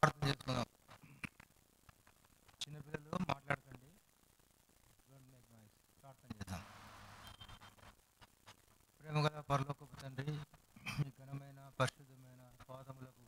ప్రార్థన చేసుకుందాం చిన్నపిల్లలు మాట్లాడకండి Don't make noise. ప్రార్థన చేద్దాం ప్రేమ గల పరలోకపు తండ్రి మీ ఘనమైన పరిశుద్ధమైన పాదములకు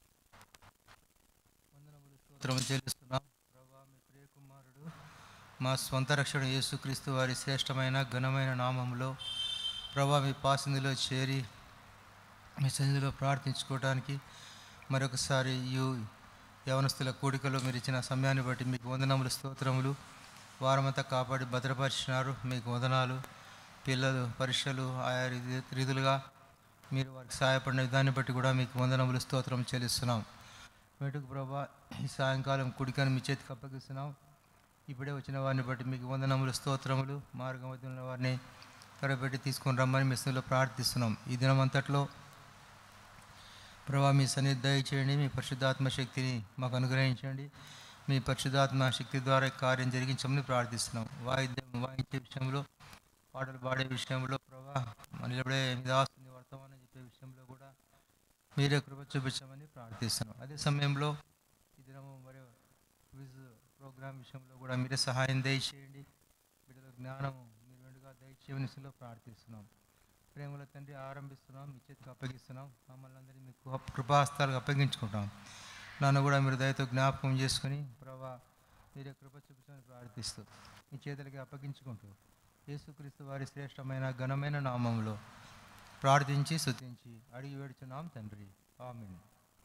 వందనములు స్తోత్రము చెల్లిస్తున్నాం ప్రభా మీ ప్రియ కుమారుడు మా స్వంత రక్షణ యేసుక్రీస్తు వారి శ్రేష్టమైన ఘనమైన నామములో ప్రభా మీ పాసిందిలో చేరి మీ సన్నిధిలో ప్రార్థించుకోవడానికి మరొకసారి ఈ యవనస్తుల కూడికలో మీరు ఇచ్చిన సమయాన్ని బట్టి మీకు వందనములు స్తోత్రములు వారమంతా కాపాడి భద్రపరిచినారు మీకు వందనాలు పిల్లలు పరీక్షలు ఆయా రీతి- రీతులుగా మీరు వారికి సహాయపడిన విధాన్ని బట్టి కూడా మీకు వందనములు స్తోత్రం చెల్లిస్తున్నాం మెటుకు ప్రభా ఈ సాయంకాలం కుడికని మీ చేతికి అప్పగిస్తున్నాం ఇప్పుడే వచ్చిన వారిని బట్టి మీకు వందనములు స్తోత్రములు మార్గం మధ్య ఉన్న వారిని త్వరపెట్టి తీసుకొని రమ్మని మీ స్థితిలో ప్రార్థిస్తున్నాం ఈ దినం అంతట్లో ప్రభా మీ సన్నిధి దయచేయండి మీ పరిశుద్ధాత్మ శక్తిని మాకు అనుగ్రహించండి మీ పరిశుద్ధాత్మ శక్తి ద్వారా ఈ కార్యం జరిగించమని ప్రార్థిస్తున్నాం వాయిద్యం వాయించే విషయంలో పాటలు పాడే విషయంలో ప్రభా నిలబడే నిదాస్తుంది వర్తమానం చెప్పే విషయంలో కూడా మీరే కృప చూపించమని ప్రార్థిస్తున్నాం అదే సమయంలో ఈ దినము మరి క్విజ్ ప్రోగ్రామ్ విషయంలో కూడా మీరే సహాయం దయచేయండి బిడ్డల జ్ఞానము మీరు వెండుగా దయచేయమని స్థితిలో ప్రార్థిస్తున్నాం ప్రేమల తండ్రి ఆరంభిస్తున్నాం మీ చేతికి అప్పగిస్తున్నాం మమ్మల్ని అందరినీ మీకు కృపాస్తాలకు అప్పగించుకుంటాం నన్ను కూడా మీరు దయతో జ్ఞాపకం చేసుకుని ప్రభా మీరే కృప చూపించమని ప్రార్థిస్తూ మీ చేతులకి అప్పగించుకుంటూ యేసుక్రీస్తు వారి శ్రేష్టమైన ఘనమైన నామంలో ప్రార్థించి స్తుతించి అడిగి వేడుచున్నాం తండ్రి ఆమెన్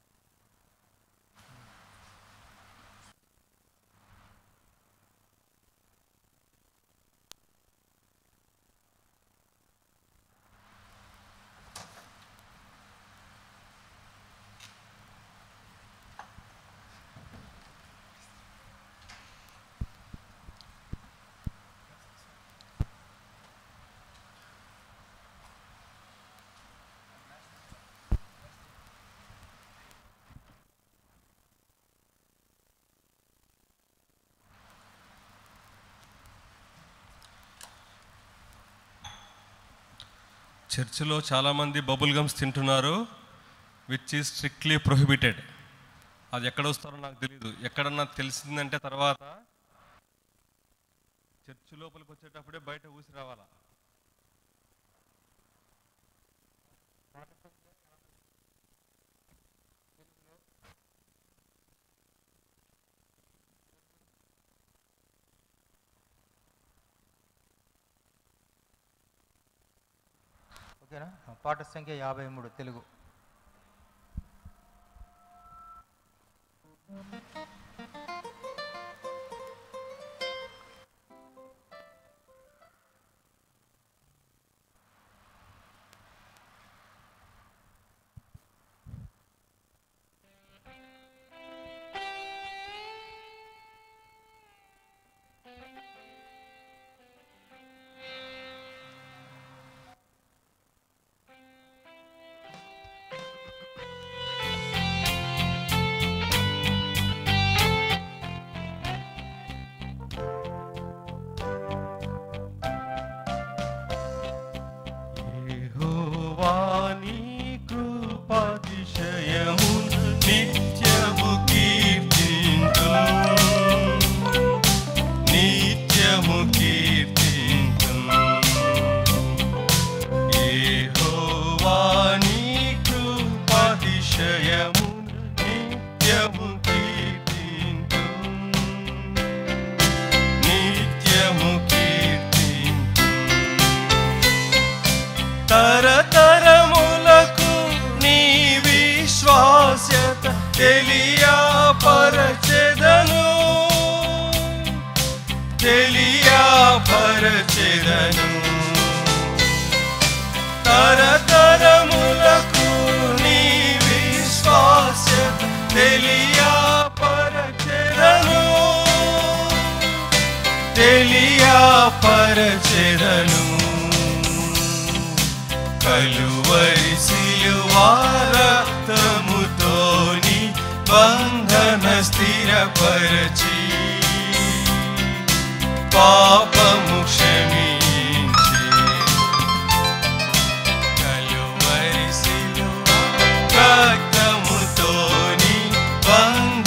చర్చిలో చాలామంది బబుల్ గమ్స్ తింటున్నారు విచ్ ఈజ్ స్ట్రిక్ట్లీ ప్రొహిబిటెడ్ అది ఎక్కడ వస్తారో నాకు తెలియదు ఎక్కడన్నా తెలిసిందంటే తర్వాత చర్చి లోపలికి వచ్చేటప్పుడే బయట ఊసి రావాలా ఓకేనా పాట సంఖ్య యాభై మూడు తెలుగు యెహోవాని కృపాతిశయము నిత్యము కీర్తింతు నిత్యము కీర్తింతు యెహోవాని కృపాతిశయము నిత్యము కీర్తింతు నిత్యము కీర్తింతు తరతరములకు నీ విశ్వాస్యత తెలియపరచెదను తెలియపరచెదను తరతరములకు నీ విశ్వాస్యత తెలియపరచెదను తెలియపరచెదను కలువరి సిలువారక్తముతోని బంధన స్థిరపరచి పాపము క్షమించి కలువరి సిలువ రక్తముతోని బంధన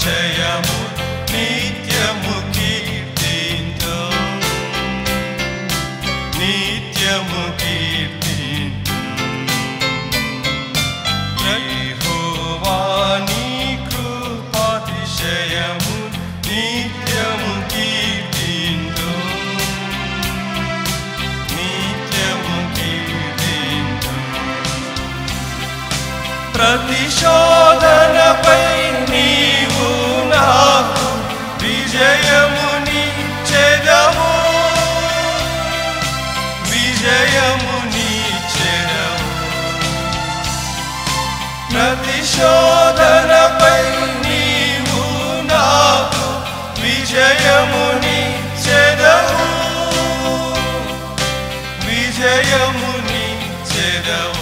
కృపాతిశయము నిత్యము కీర్తింతో నిత్యము కీర్తింతో యెహోవా నీ కృపాతిశయము నిత్యము కీర్తింతో నిత్యము కీర్తింతో ప్రతిశోధనపై నీవు నాకు విజయముని చెదము విజయముని చెదము ప్రతిశోధనపై నీవు నాకు విజయముని చెదము విజయముని చెదవు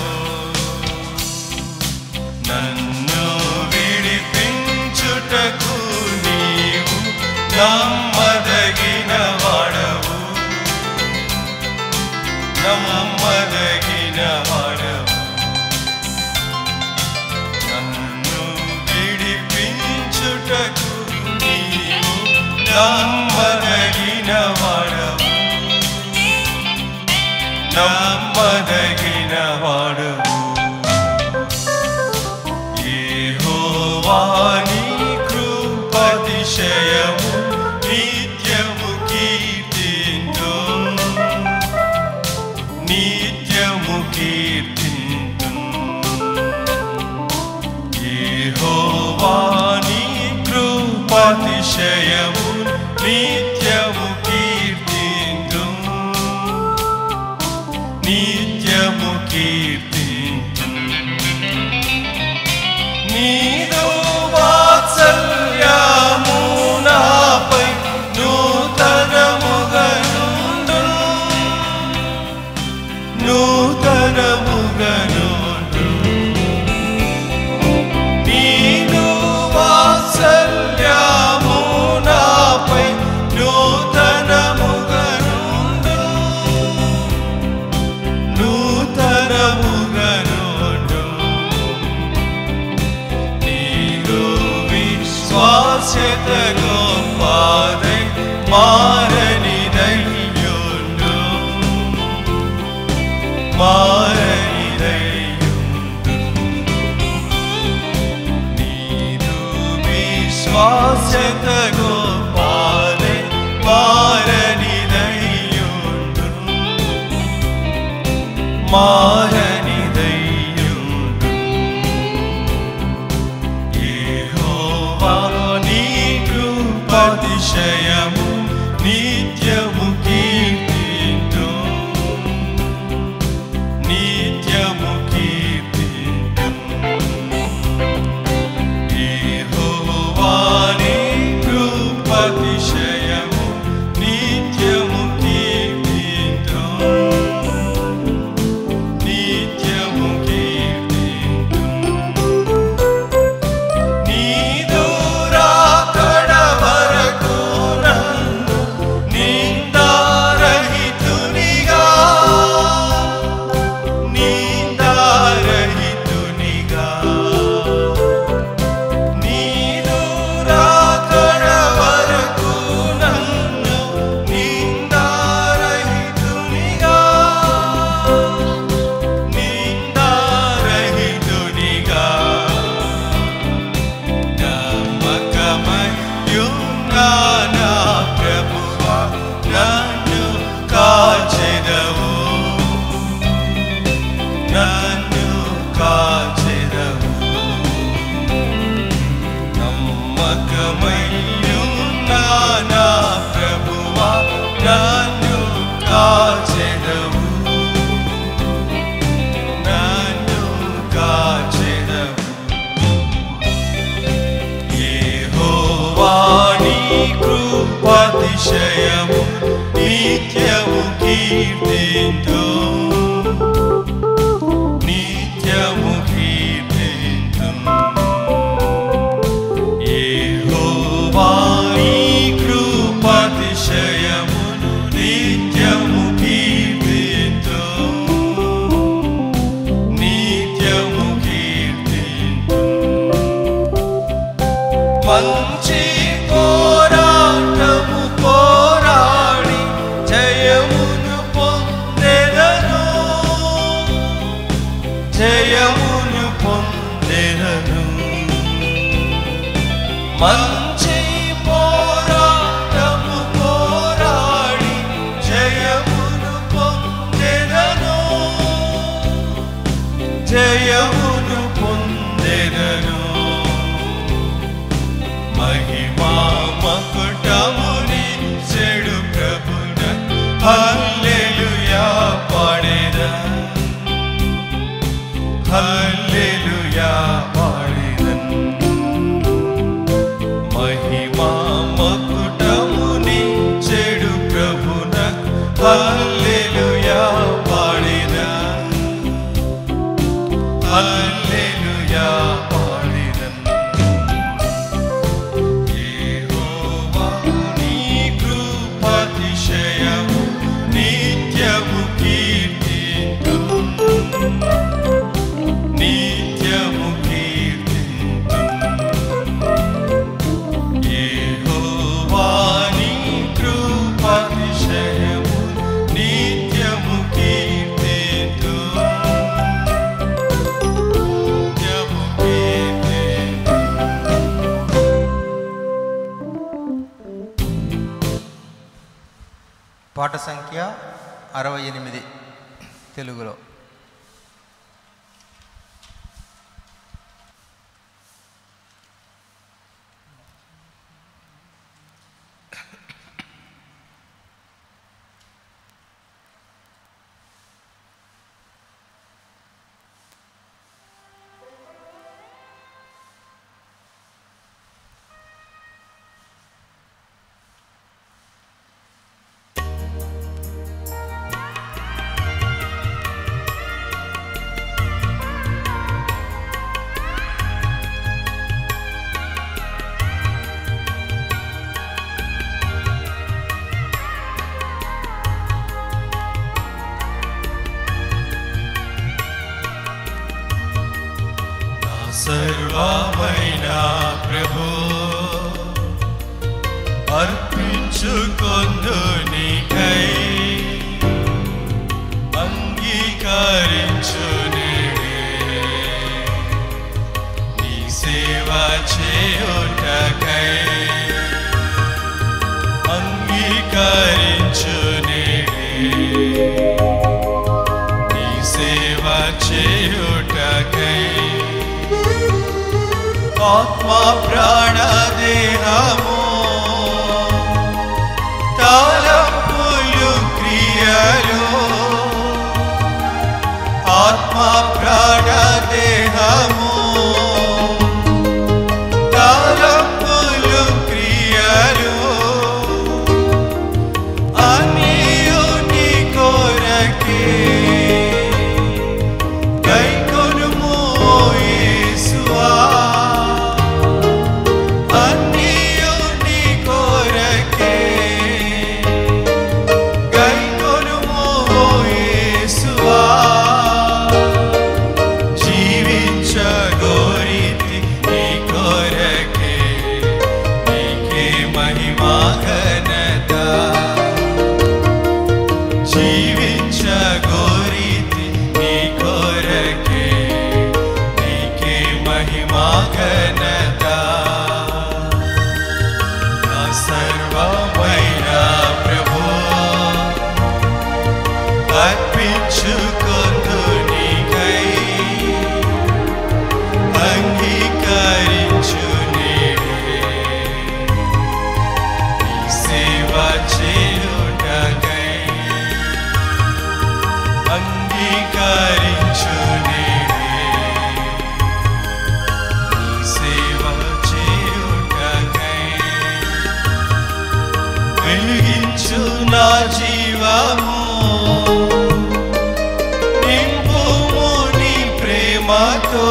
నన్ను విడిపించుటకు నీవు నమ్మదగిన వాడవు నమ్మదగిన వాడవు నన్ను విడిపించుటకు నీవు నమ్మదగిన వాడవు నమ్మదగిన వాడవు యెహోవాని కృపతిశయము నిత్యము కీర్తింతో నిత్యము కీర్తింతో యెహోవాని కృపతిశయము నిత్యము కీర్తింతో నిత్యము కీర్తింతో నీదు వాత్సల్యము నాపై నూతనముగనుండు నూతనముగనుండు నీదు వాత్సల్యము నాపై నూతనముగనుండు నూతనముగనుండు నీలో విశ్వాస్యత గొప్పదై మారనిదయ్యుండు మారనిదయ్యుండు నీలో విశ్వాస్యత గొప్పదై మారనిదయ్యుండు మారనిదయ్యుండు యెహోవా నీ కృపాతిశయము నిత్యము కీర్తింతు నిత్యము కీర్తింతు యెహోవా నీ కృపాతిశయము నిత్యము కీర్తింతు నిత్యము కీర్తింతు నీదు రాకడ వరకు నన్ను నిందారహితునిగా నిందారహితునిగా నీదు రాకడ వరకు నన్ను నిందారహితునిగా నిందారహితునిగా నమ్మకమయున్నానా ప్రభువా నన్ను కాచెదవు నన్ను కాచెదవు నమ్మకమయున్నానా ప్రభువా నన్ను కాచెదవు నన్ను కాచెదవు యెహోవా నీ కృపాతిశయము నిత్యము కీర్తింతు నిత్యము కీర్తింతు యెహోవా నీ కృపాతిశయమును నిత్యము కీర్తింతు నిత్యము కీర్తింతు మంచి పోరాటము పోరాడి జయమును పొందెదను జయమును పొందెదను మంచి పోరాటము పోరాడి జయమును పొందెదను జయమును పొందెదను మహిమా మకుటముని చెడు ప్రభున హల్లెలూయా పాడేదా హల్లెలూయా పాడేదన్ మహిమా మకుటముని చెడు ప్రభున హల్లెలూయా పాడేదా హల్లెలూయా పాడేదన్ యెహోవా నీ కృపాతిశయము నిత్యము కీర్తింతు నిత్యము కీర్తింతు యెహోవా నీ కృపాతిశయము నిత్యము కీర్తింతు నిత్యము కీర్తింతు పాట సంఖ్య అరవై ఎనిమిది తెలుగులో నా సర్వమైన ప్రభు అర్పించుకొందు నీకై అంగీకరించు నేడే నీ సేవ చేయుటకై అంగీకరించు నేడే నీ సేవ చేయుటకై ఆత్మ ప్రాణ దేహము తలంపులు క్రియలు ఆత్మ ప్రాణ దేహము తలంపులు క్రియలు అనియుని కొరకే గైకొనుము యేసువా అన్నియుని కొరకే గైకొనుము యేసువా జీవించగోరితి నీ కొరకే నీకే మహిమా ఘనత జీవించగోరితి నీ కొరకే నీకే మహిమా ఘనత నా సర్వమైన ప్రభు అర్పించుకొందు నీకై అంగీకరించు నీవే నీ సేవ చేయుటకై అంగీకరించు నీవే నీ సేవ చేయుటకై వెలిగించు నా జీవము నింపుము నీ ప్రేమతో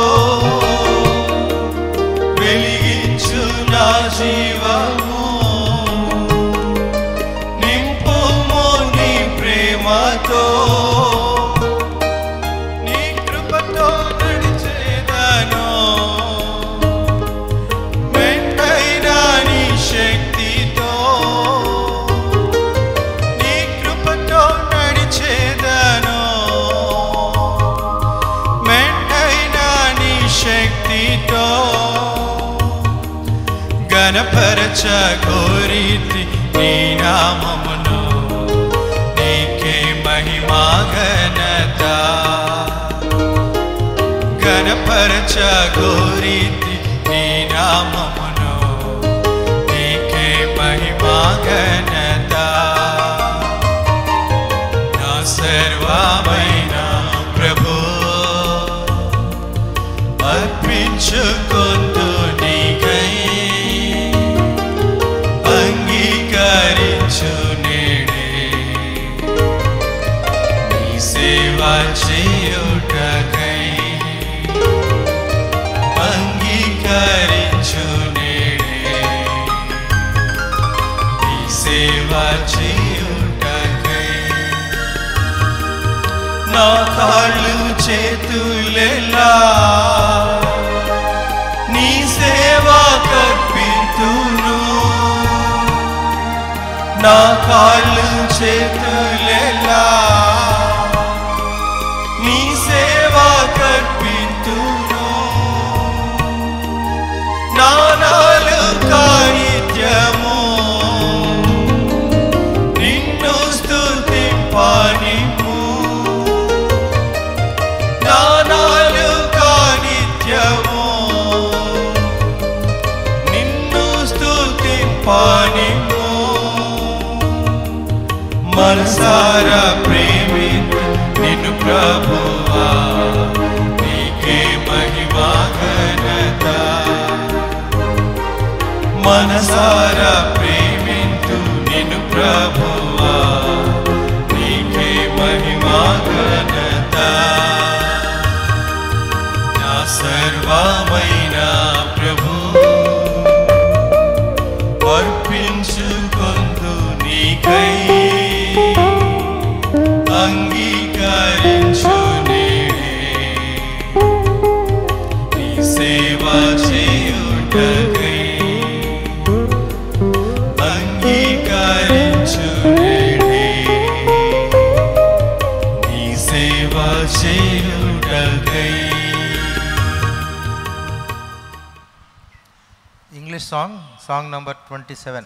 వెలిగించు నా జీవము నింపుము నీ ప్రేమతో నీ కృపతో నడిచేదను మెంటై గణపరచ కోరితి నీ నామమును నీకే మహిమా ఘనత గణపరచ కోరితి నీ నామమును నీకే మహిమా ఘనత నా సర్వమైన ప్రభు అర్పించుకొందు నీకై అంగీకరించు నేడే నీ సేవ చేయుటకై అంగీకరించు నేడే నీ సేవ చేయుటకై నా కాళ్ళు చేతులెలా నీ సేవ కర్పితును నా కాళ్ళు చేతులెలా నీ సేవ కర్పితును నానాలు కాయిత్యము నిన్ను స్తుతింపానిము నానాలు కానిత్యము నిన్ను స్తుతింపానిము మనసారా ప్రేమితు నిన్ను ప్రభువా నీకే మహిమా ఘనత మనసారా ప్రేమింతు నిన్ను ప్రభువా నీకే మహిమా ఘనత నా సర్వమైన ప్రభు అర్పించుకొందు నీకై అంగీకరించు నేడే నీ సేవ చేయుటకై అంగీకరించు నేడే నీ సేవ చేయుటకై English song song number twenty seven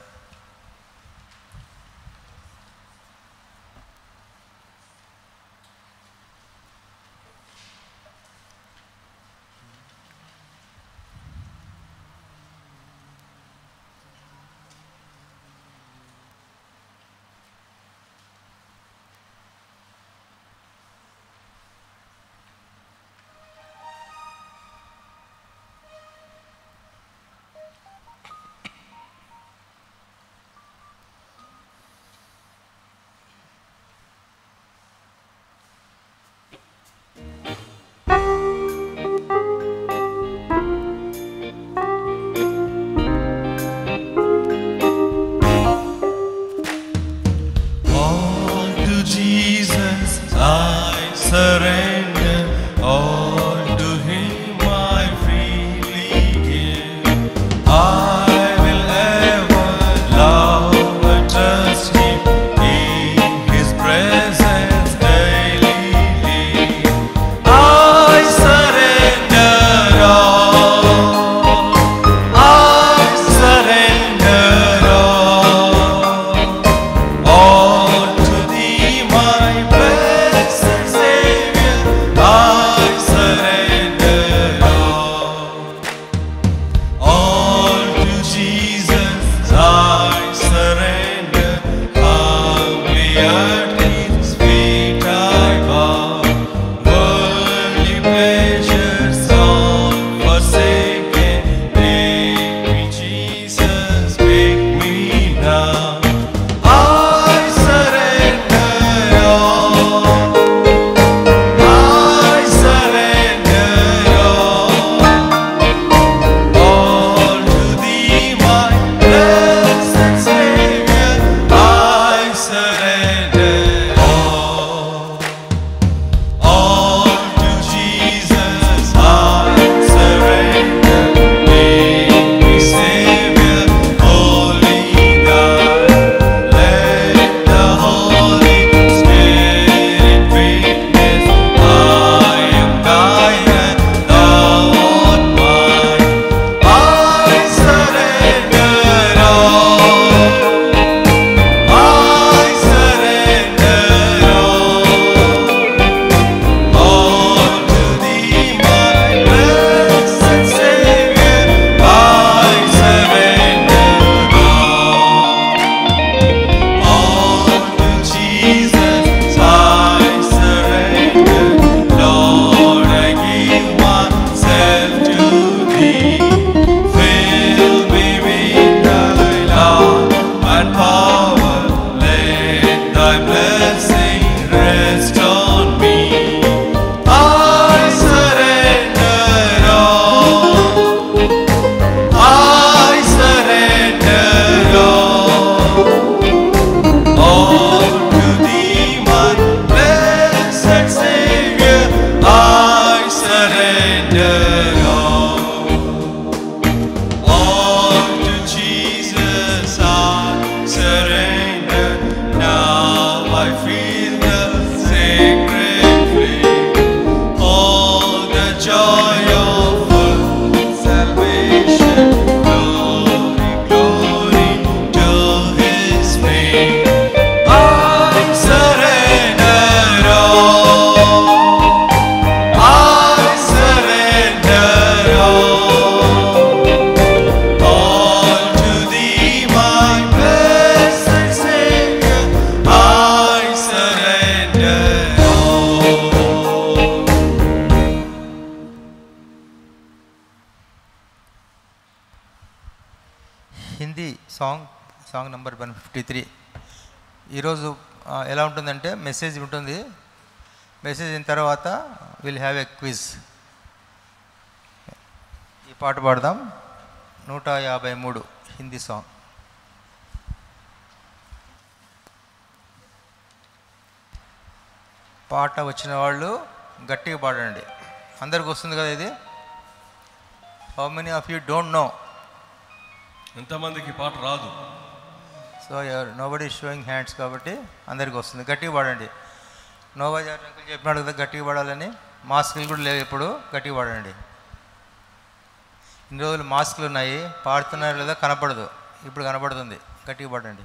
Hindi song song number one fifty three ఈరోజు ఆ, ఎలా ఉంటుందంటే మెసేజ్ ఉంటుంది మెసేజ్ అయిన తర్వాత విల్ హ్యావ్ ఎ క్విజ్ ఈ పాట పాడదాం నూట యాభై మూడు హిందీ సాంగ్ పాట వచ్చిన వాళ్ళు గట్టిగా పాడండి అందరికి వస్తుంది కదా ఇది how many of you don't know ఎంతమందికి ఈ పాట రాదు so nobody showing hands కాబట్టి అందరికి వస్తుంది గట్టిగా పాడండి నోవాజార్ అంకుల్ చెప్పినాడు కదా గట్టిగా పాడాలని మాస్కులు కూడా లేవు ఇప్పుడు గట్టిగా పాడండి ఇన్ని రోజులు మాస్కులు ఉన్నాయి పాడుతున్నారు లేదా కనపడదు ఇప్పుడు కనపడుతుంది గట్టిగా పాడండి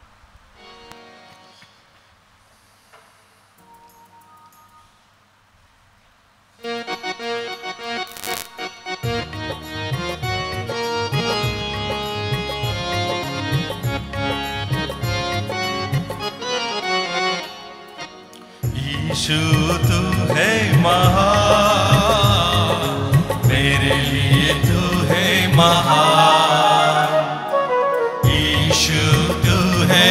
यीशु तू है महान मेरे लिए तू है महान यीशु तू है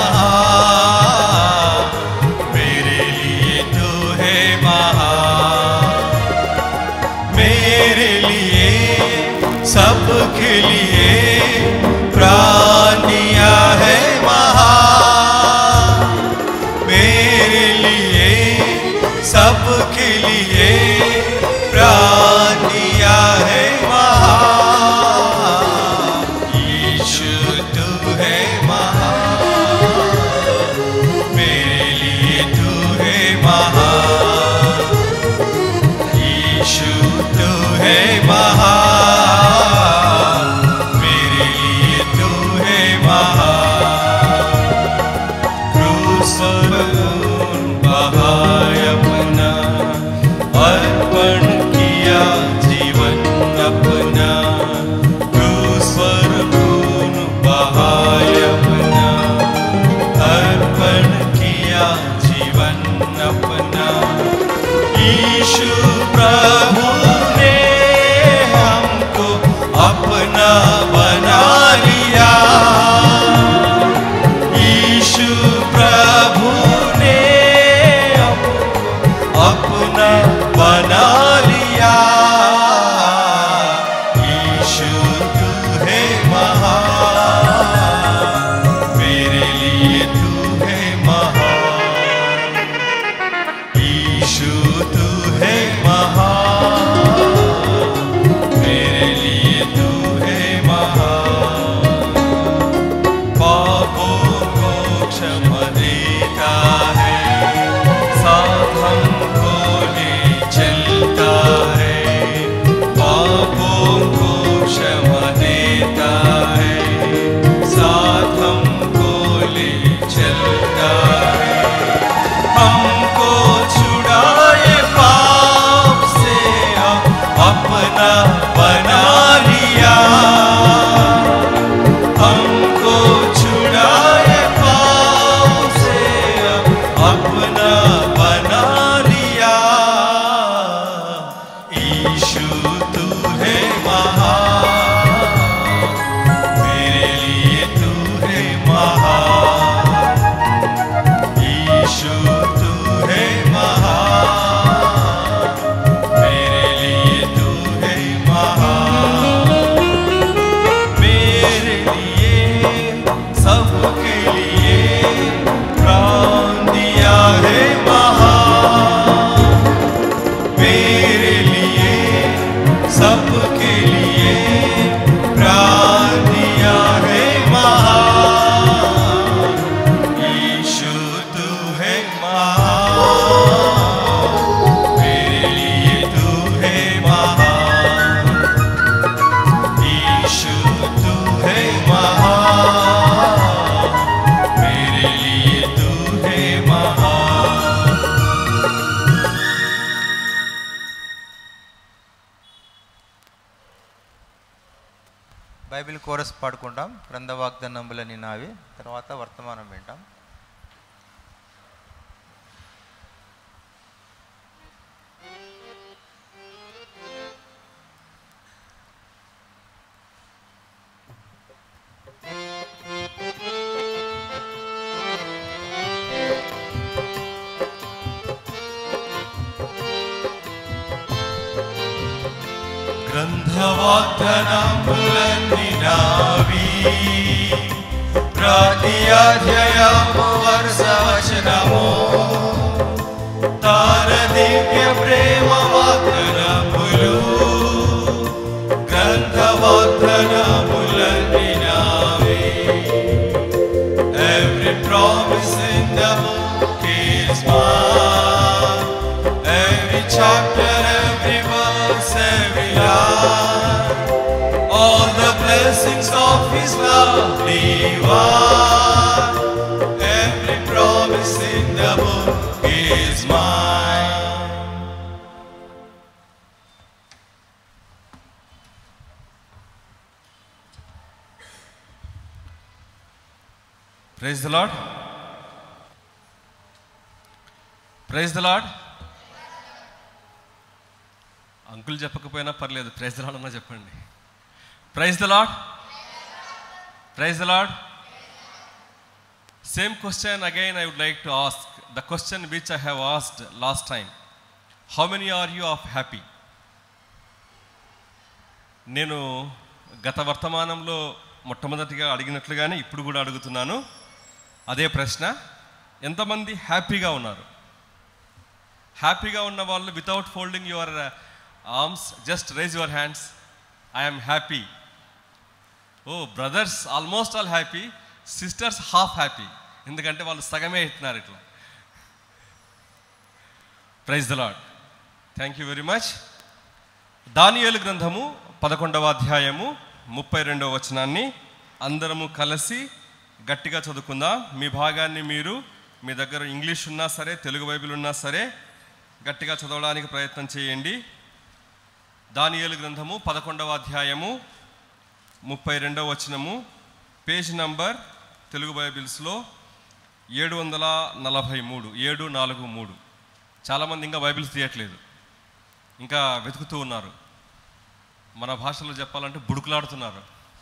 महान मेरे लिए तू है महान मेरे लिए सबके लिए प्राण दिया है महान मेरे लिए सबके लिए प्राण दिया है महान यीशु तू है महान मेरे लिए तू है महान यीशु तू है महान मेरे लिए तू है महान क्रूस पर बहाय अपना अर्पण किया जीवन अपना क्रूस पर खून बहाय अपना अर्पण किया जीवन अपना यीशु प्रभु ने हमको अपना बना लिया यीशु प्रभु ने हमको अपना बना लिया यीशु तू है महान मेरे लिए तू है महान यीशु तू है महान मेरे लिए तू है महान पापों को क्षमा देता है साथ हमको ले चलता है पापों को क्षमा देता है साथ हमको ले चलता है हमको छुड़ाए पाप से अब अपना बना लिया हमको छुड़ाए पाप से अब अपना बना लिया यीशु तू है महान मेरे लिए तू है महान यीशु तू है महान मेरे लिए तू है महान मेरे लिए सबके लिए प्राण दिया है महान मेरे लिए सबके लिए प्राण दिया है महान यीशु तू है महान मेरे लिए तू है महान यीशु तू है महान मेरे लिए तू है महान బైబిల్ కోరస్ పాడుకుంటాం గ్రంథ వాగ్దానములని నావి తర్వాత వర్తమానం వింటాం ప్రతి అధ్యాయము వర్షవచనము తార దివ్య ప్రేమ వాగ్దనములు గ్రంథ వాగ్దనములన్నీ నావే Every promise in the book is mine. Every chapter, every verse, every line. All the blessings of His love divine. Every promise in the book is mine. Praise the Lord praise the Lord uncle చెప్పకపోయినా పర్లేదు praise the Lord అన్నా చెప్పండి praise the Lord praise the Lord same question again I would like to ask the question which I have asked last time how many are you of happy నేను గత వర్తమానంలో మొట్టమొదటిగా అడిగినట్లుగానే ఇప్పుడు కూడా అడుగుతున్నాను అదే ప్రశ్న ఎంతమంది హ్యాపీగా ఉన్నారు హ్యాపీగా ఉన్న వాళ్ళు without folding your arms just raise your hands I'm happy oh brothers almost all happy sisters half happy ఎందుకంటే వాళ్ళు సగమే ఇస్తున్నారు ఇట్లా praise the Lord thank you very much దానియేలు గ్రంథము పదకొండవ అధ్యాయము ముప్పై రెండవ వచనాన్ని అందరము కలిసి గట్టిగా చదువుకుందాం మీ భాగాన్ని మీరు మీ దగ్గర ఇంగ్లీష్ ఉన్నా సరే తెలుగు బైబిల్ ఉన్నా సరే గట్టిగా చదవడానికి ప్రయత్నం చేయండి దానియేలు గ్రంథము పదకొండవ అధ్యాయము ముప్పై రెండవ వచనము పేజ్ నంబర్ తెలుగు బైబిల్స్లో ఏడు వందల నలభై మూడు ఏడు నాలుగు మూడు చాలామంది ఇంకా బైబిల్స్ తీయట్లేదు ఇంకా వెతుకుతూ ఉన్నారు మన భాషలో చెప్పాలంటే బుడుకులాడుతున్నారు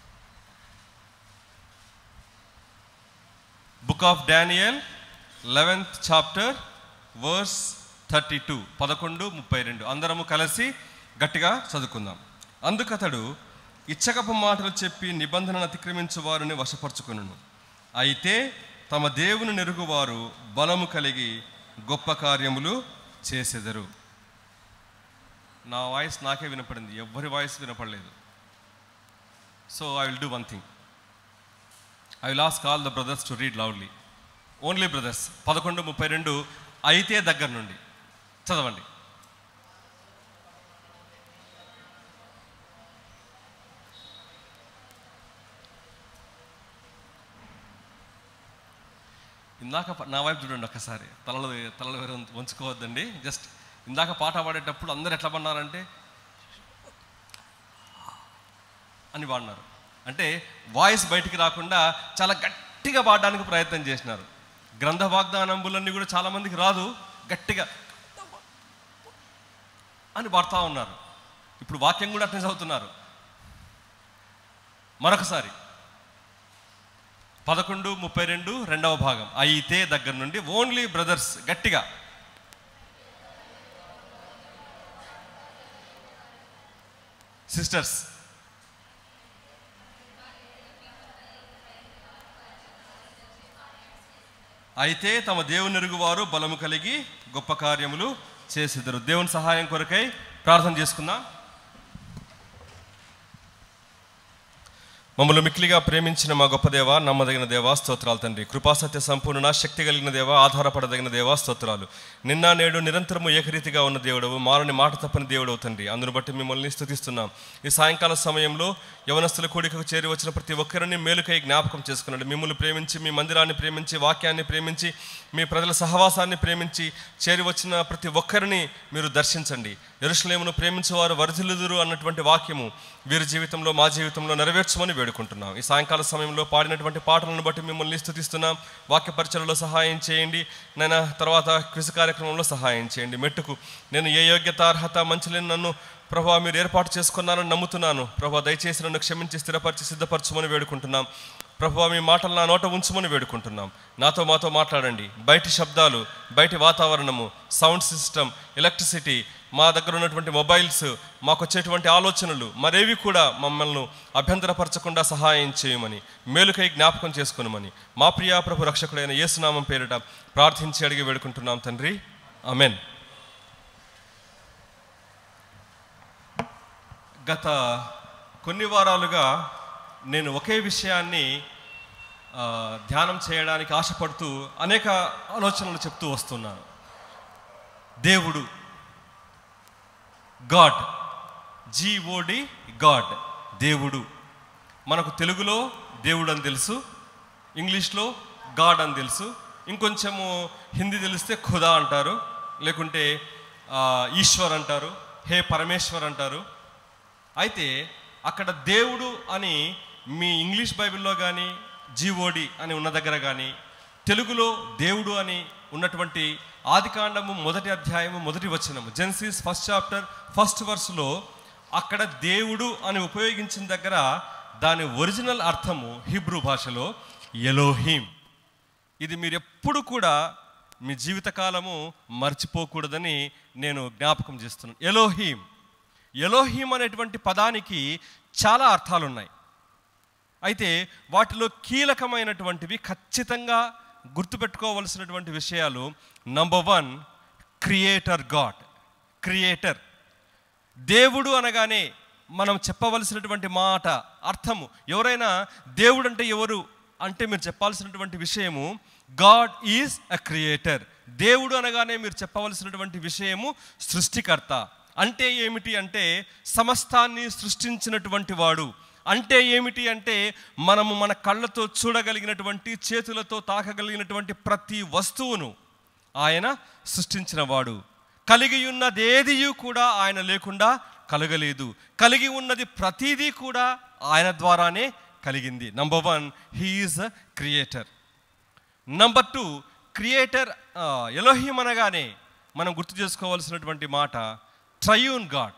book of Daniel eleventh chapter verse thirty two పదకొండు ముప్పై రెండు అందరము కలిసి గట్టిగా చదువుకుందాం అందుకతడు ఇచ్చకపు మాటలు చెప్పి నిబంధనను అతిక్రమించు వారిని వశపరుచుకును అయితే తమ దేవుని నెరుగువారు బలము కలిగి గొప్ప కార్యములు చేసెదరు నా వాయిస్ నాకే వినపడింది ఎవ్వరి వాయిస్ వినపడలేదు so I will do one thing I will ask all the brothers to read loudly only brothers పదకొండు ముప్పై రెండు అయితే దగ్గర నుండి చదవండి ఇందాక ప- నా వైపు చూడండి ఒక్కసారి తలలు తలలు వేరే ఉంచ- ఉంచుకోవద్దండి జస్ట్ ఇందాక పాట పాడేటప్పుడు అందరు ఎట్లా పడినారంటే అని పాడినారు అంటే వాయిస్ బయటికి రాకుండా చాలా గట్టిగా పాడడానికి ప్రయత్నం చేసినారు గ్రంథ వాగ్దానంబులన్నీ కూడా చాలా మందికి రాదు గట్టిగా అని పాడుతూ ఉన్నారు ఇప్పుడు వాక్యం కూడా అట్నే చదువుతున్నారు మరొకసారి పదకొండు ముప్పై రెండు రెండవ భాగం అయితే దగ్గర నుండి ఓన్లీ బ్రదర్స్ గట్టిగా సిస్టర్స్ అయితే తమ దేవుని ఎరుగువారు బలము కలిగి గొప్ప కార్యములు చేసిద్దరు దేవుని సహాయం కొరకై ప్రార్థన చేసుకుందాం మమ్మల్ని మిక్కిలిగా ప్రేమించిన మా గొప్ప దేవ నమ్మదగిన దేవా స్తోత్రాలు తండ్రి కృపాసత్య సంపూర్ణ శక్తి కలిగిన దేవ ఆధారపడదగిన దేవా స్తోత్రాలు నిన్న నేడు నిరంతరము ఏకరీతిగా ఉన్న దేవుడవు మారని మాట తప్పని దేవుడవు తండ్రి అందును బట్టి మిమ్మల్ని స్తుతిస్తున్నాం ఈ సాయంకాల సమయంలో యవనస్తుల కూడికకు చేరి వచ్చిన ప్రతి ఒక్కరిని మేలుకై జ్ఞాపకం చేసుకున్నాడు మిమ్మల్ని ప్రేమించి మీ మందిరాన్ని ప్రేమించి వాక్యాన్ని ప్రేమించి మీ ప్రజల సహవాసాన్ని ప్రేమించి చేరి వచ్చిన ప్రతి ఒక్కరిని మీరు దర్శించండి ఎరుషలేమును ప్రేమించేవారు వరదలుదురు అన్నటువంటి వాక్యము వీరి జీవితంలో మా జీవితంలో నెరవేర్చమని వేడుకుంటున్నాం ఈ సాయంకాల సమయంలో పాడినటువంటి పాటలను బట్టి మిమ్మల్ని స్తుతిస్తున్నాం వాక్య పరిచయలో సహాయం చేయండి నేను తర్వాత క్విజ్ కార్యక్రమంలో సహాయం చేయండి మెట్టుకు నేను ఏ యోగ్యత అర్హత మంచిలేని నన్ను ప్రభా మీరు ఏర్పాటు చేసుకున్నారని నమ్ముతున్నాను ప్రభా దయచేసి నన్ను క్షమించి స్థిరపరిచి సిద్ధపరచమని వేడుకుంటున్నాం ప్రభు మీ మాటలు నా నోట ఉంచమని వేడుకుంటున్నాం నాతో మాతో మాట్లాడండి బయటి శబ్దాలు బయటి వాతావరణము సౌండ్ సిస్టమ్ ఎలక్ట్రిసిటీ మా దగ్గర ఉన్నటువంటి మొబైల్స్ మాకు వచ్చేటువంటి ఆలోచనలు మరేవి కూడా మమ్మల్ని అభ్యంతరపరచకుండా సహాయం చేయమని మేలుకై జ్ఞాపకం చేసుకునమని మా ప్రియా ప్రభు రక్షకుడైన యేసునామం పేరిట ప్రార్థించి అడిగి వేడుకుంటున్నాం తండ్రి అమెన్ గత కొన్ని వారాలుగా నేను ఒకే విషయాన్ని ఆ, ధ్యానం చేయడానికి ఆశపడుతూ అనేక ఆలోచనలు చెప్తూ వస్తున్నాను దేవుడు గాడ్ జీఓడి గాడ్ దేవుడు మనకు తెలుగులో దేవుడు అని తెలుసు ఇంగ్లీష్లో గాడ్ అని తెలుసు ఇంకొంచెము హిందీ తెలిస్తే ఖుదా అంటారు లేకుంటే ఆ, ఈశ్వర్ అంటారు హే పరమేశ్వర్ అంటారు అయితే అక్కడ దేవుడు అని మీ ఇంగ్లీష్ బైబిల్లో కానీ జీఓడి అని ఉన్న దగ్గర కానీ తెలుగులో దేవుడు అని ఉన్నటువంటి ఆదికాండము మొదటి అధ్యాయము మొదటి వచనము జెన్సిస్ ఫస్ట్ చాప్టర్ ఫస్ట్ వర్స్లో అక్కడ దేవుడు అని ఉపయోగించిన దగ్గర దాని ఒరిజినల్ అర్థము హిబ్రూ భాషలో ఎలోహీం ఇది మీరు ఎప్పుడు కూడా మీ జీవితకాలము మర్చిపోకూడదని నేను జ్ఞాపకం చేస్తున్నాను ఎలోహీం ఎలోహీం అనేటువంటి పదానికి చాలా అర్థాలు ఉన్నాయి అయితే వాటిలో కీలకమైనటువంటివి ఖచ్చితంగా గుర్తుపెట్టుకోవలసినటువంటి విషయాలు number one creator God creator దేవుడు అనగానే మనం చెప్పవలసినటువంటి మాట అర్థము ఎవరైనా దేవుడు అంటే ఎవరు అంటే మీరు చెప్పాల్సినటువంటి విషయము గాడ్ ఈజ్ అ క్రియేటర్ దేవుడు అనగానే మీరు చెప్పవలసినటువంటి విషయము సృష్టికర్త అంటే ఏమిటి అంటే సమస్తాన్ని సృష్టించినటువంటి వాడు అంటే ఏమిటి అంటే మనము మన కళ్ళతో చూడగలిగినటువంటి చేతులతో తాకగలిగినటువంటి ప్రతి వస్తువును ఆయన సృష్టించిన వాడు కలిగి ఉన్నదేదియు కూడా ఆయన లేకుండా కలగలేదు కలిగి ఉన్నది ప్రతిదీ కూడా ఆయన ద్వారానే కలిగింది number one he is a creator number two creator Elohim అనగానే మనం గుర్తు చేసుకోవాల్సినటువంటి మాట ట్రయూన్ గాడ్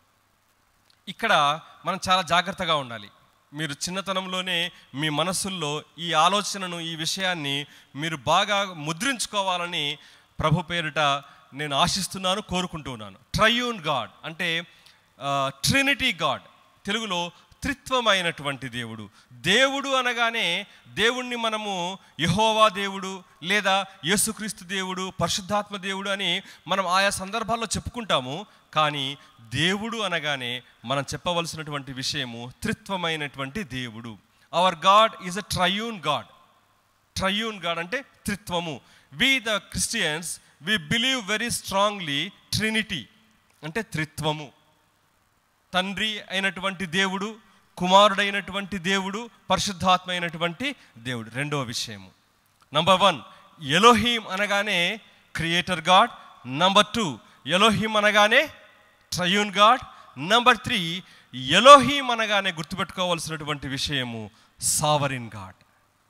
ఇక్కడ మనం చాలా జాగ్రత్తగా ఉండాలి మీరు చిన్నతనంలోనే మీ మనసుల్లో ఈ ఆలోచనను ఈ విషయాన్ని మీరు బాగా ముద్రించుకోవాలని ప్రభు పేరిట నేను ఆశిస్తున్నాను కోరుకుంటున్నాను ట్రయూన్ గాడ్ అంటే ట్రినిటీ గాడ్ తెలుగులో త్రిత్వమైనటువంటి దేవుడు దేవుడు అనగానే దేవుణ్ణి మనము యహోవా దేవుడు లేదా యేసుక్రీస్తు దేవుడు పరిశుద్ధాత్మ దేవుడు అని మనం ఆయా సందర్భాల్లో చెప్పుకుంటాము కానీ దేవుడు అనగానే మనం చెప్పవలసినటువంటి విషయము త్రిత్వమైనటువంటి దేవుడు our God is a triune God triune God అంటే త్రిత్వము we the Christians we believe very strongly trinity అంటే త్రిత్వము తండ్రి అయినటువంటి దేవుడు కుమారుడైనటువంటి దేవుడు పరిశుద్ధాత్మ అయినటువంటి దేవుడు రెండవ విషయము నంబర్ వన్ ఎలోహీం అనగానే creator God number two Elohim అనగానే triune God number three Elohim అనగానే గుర్తుపెట్టుకోవాల్సినటువంటి విషయము sovereign God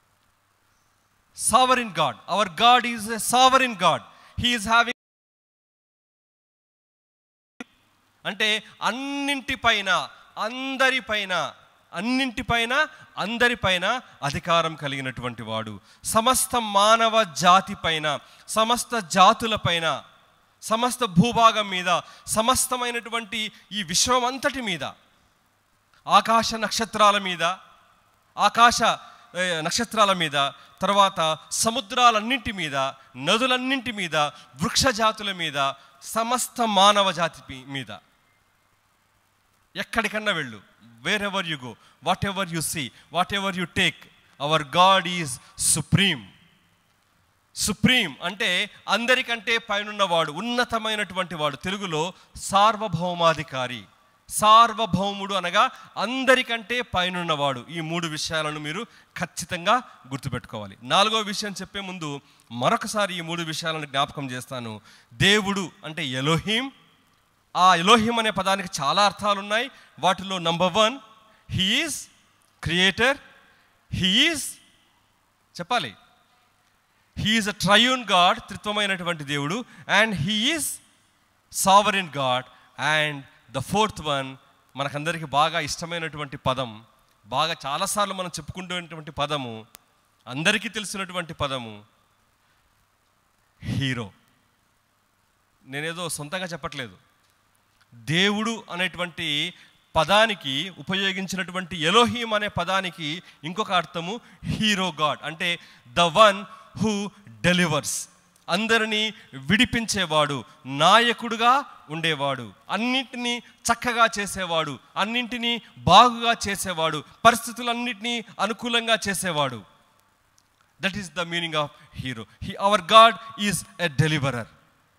sovereign God our God is a sovereign God he is having అంటే అన్నింటిపైన అందరిపైన అన్నింటిపైన అందరిపైన అధికారం కలిగినటువంటి వాడు సమస్త మానవ జాతిపైన సమస్త జాతులపైన సమస్త భూభాగం మీద సమస్తమైనటువంటి ఈ విశ్వం అంతటి మీద ఆకాశ నక్షత్రాల మీద ఆకాశ ఏ, నక్షత్రాల మీద తర్వాత సముద్రాలన్నింటి మీద నదులన్నింటి మీద వృక్ష జాతుల మీద సమస్త మానవ జాతి పి- మీద ఎక్కడికన్నా వెళ్ళు wherever you go whatever you see whatever you take our God is supreme supreme అంటే అందరికంటే పైనున్నవాడు ఉన్నతమైనటువంటి వాడు తెలుగులో సార్వభౌమాధికారి సార్వభౌముడు అనగా అందరికంటే పైనున్నవాడు ఈ మూడు విషయాలను మీరు ఖచ్చితంగా గుర్తుపెట్టుకోవాలి నాలుగో విషయం చెప్పే ముందు మరొకసారి ఈ మూడు విషయాలను జ్ఞాపకం చేస్తాను దేవుడు అంటే ఎలోహీం ఆ ఎలోహిం అనే పదానికి చాలా అర్థాలు ఉన్నాయి వాటిలో number one he is creator he is చెప్పాలి హీఈస్ అ ట్రయూన్ గాడ్ త్రిత్వమైనటువంటి దేవుడు and he is sovereign God and the fourth one మనకందరికీ బాగా ఇష్టమైనటువంటి పదం బాగా చాలాసార్లు మనం చెప్పుకుంటున్నటువంటి పదము అందరికీ తెలిసినటువంటి పదము హీరో నేనేదో సొంతంగా చెప్పట్లేదు దేవుడు అనేటువంటి పదానికి ఉపయోగించినటువంటి ఎలోహీం అనే పదానికి ఇంకొక అర్థము హీరో గాడ్ అంటే ద వన్ హూ డెలివర్స్ అందరినీ విడిపించేవాడు నాయకుడుగా ఉండేవాడు అన్నింటినీ చక్కగా చేసేవాడు అన్నింటినీ బాగుగా చేసేవాడు పరిస్థితులన్నింటినీ అనుకూలంగా చేసేవాడు that is the meaning of hero he our God is a deliverer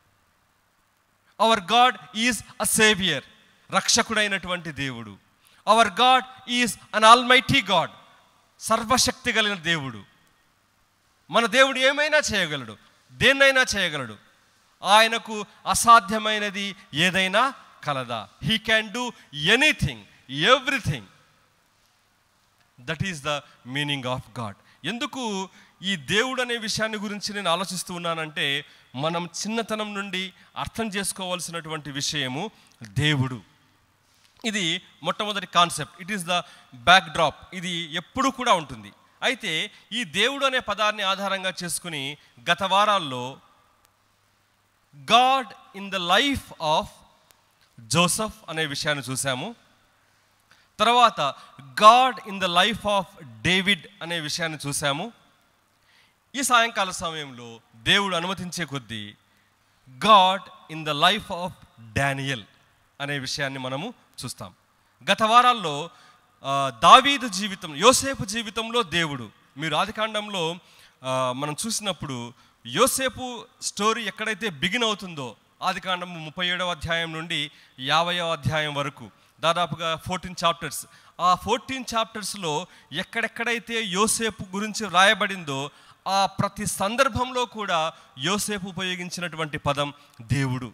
our God is a saviour రక్షకుడైనటువంటి దేవుడు our God is an almighty God సర్వశక్తి కలిగిన దేవుడు మన దేవుడు ఏమైనా చేయగలడు దేన్నైనా చేయగలడు ఆయనకు అసాధ్యమైనది ఏదైనా కలదా he can do anything everything that is the meaning of God ఎందుకు ఈ దేవుడు అనే విషయాన్ని గురించి నేను ఆలోచిస్తూ ఉన్నానంటే మనం చిన్నతనం నుండి అర్థం చేసుకోవాల్సినటువంటి విషయము దేవుడు ఇది మొట్టమొదటి concept it is the backdrop ఇది ఎప్పుడూ కూడా ఉంటుంది అయితే ఈ దేవుడు అనే పదాన్ని ఆధారంగా చేసుకుని గత వారాల్లో God in the life of Joseph అనే విషయాన్ని చూసాము తర్వాత God in the life of David అనే విషయాన్ని చూసాము ఈ సాయంకాల సమయంలో దేవుడు అనుమతించే కొద్దీ God in the life of Daniel అనే విషయాన్ని మనము చూస్తాం గత వారాల్లో ఆ, దావీదు జీవితం యోసేపు జీవితంలో దేవుడు మీరు ఆదికాండంలో ఆ, మనం చూసినప్పుడు యోసేపు స్టోరీ ఎక్కడైతే బిగిన్ అవుతుందో ఆదికాండం ముప్పై ఏడవ అధ్యాయం నుండి యాభైవ అధ్యాయం వరకు దాదాపుగా ఫోర్టీన్ చాప్టర్స్ ఆ ఫోర్టీన్ చాప్టర్స్లో ఎక్కడెక్కడైతే యోసేపు గురించి వ్రాయబడిందో ఆ ప్రతి సందర్భంలో కూడా యోసేపు ఉపయోగించినటువంటి పదం దేవుడు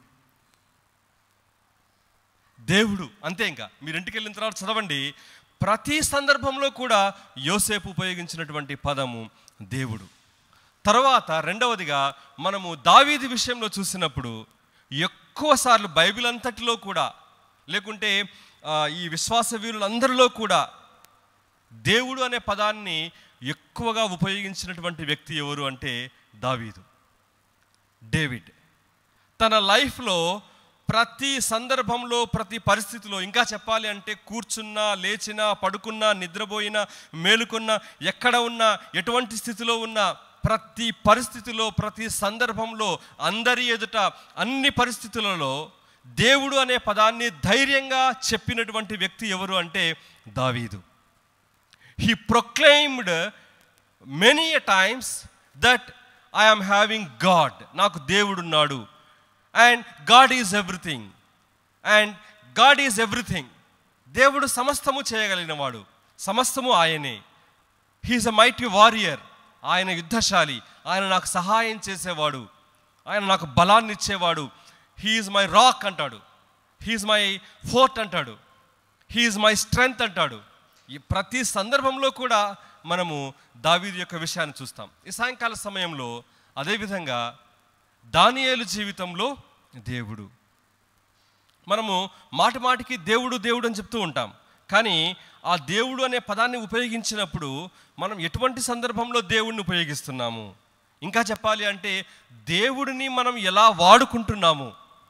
దేవుడు అంతే ఇంకా మీరు ఇంటికి వెళ్ళిన తర్వాత చదవండి ప్రతి సందర్భంలో కూడా యోసేపు ఉపయోగించినటువంటి పదము దేవుడు తర్వాత రెండవదిగా మనము దావీది విషయంలో చూసినప్పుడు ఎక్కువసార్లు బైబిల్ అంతటిలో కూడా లేకుంటే ఆ, ఈ విశ్వాస వీరులందరిలో కూడా దేవుడు అనే పదాన్ని ఎక్కువగా ఉపయోగించినటువంటి వ్యక్తి ఎవరు అంటే దావీదు డేవిడ్ తన లైఫ్లో ప్రతి సందర్భంలో ప్రతి పరిస్థితిలో ఇంకా చెప్పాలి అంటే కూర్చున్నా లేచినా పడుకున్నా నిద్రపోయినా మేలుకున్నా ఎక్కడ ఉన్నా ఎటువంటి స్థితిలో ఉన్నా ప్రతి పరిస్థితిలో ప్రతి సందర్భంలో అందరి ఎదుట అన్ని పరిస్థితులలో దేవుడు అనే పదాన్ని ధైర్యంగా చెప్పినటువంటి వ్యక్తి ఎవరు అంటే దావీదు he proclaimed many a times that I am having God. నాకు దేవుడున్నాడు and God is everything and God is everything దేవుడు సమస్తము చేయగలిగినవాడు సమస్తము ఆయనే హీఈస్ అ మైటీ వారియర్ ఆయన యుద్ధశాలి ఆయన నాకు సహాయం చేసేవాడు ఆయన నాకు బలాన్ని ఇచ్చేవాడు హీఈస్ మై రాక్ అంటాడు హీఈస్ మై ఫోర్ట్ అంటాడు హీఈస్ మై స్ట్రెంగ్త్ అంటాడు ఈ ప్రతి సందర్భంలో కూడా మనము దావీదు యొక్క విషయాన్ని చూస్తాం ఈ సాయంకాల సమయంలో అదేవిధంగా దానియేలు జీవితంలో దేవుడు మనము మాటి మాటికి దేవుడు దేవుడు అని చెప్తూ ఉంటాం కానీ ఆ దేవుడు అనే పదాన్ని ఉపయోగించినప్పుడు మనం ఎటువంటి సందర్భంలో దేవుడిని ఉపయోగిస్తున్నాము ఇంకా చెప్పాలి అంటే దేవుడిని మనం ఎలా వాడుకుంటున్నాము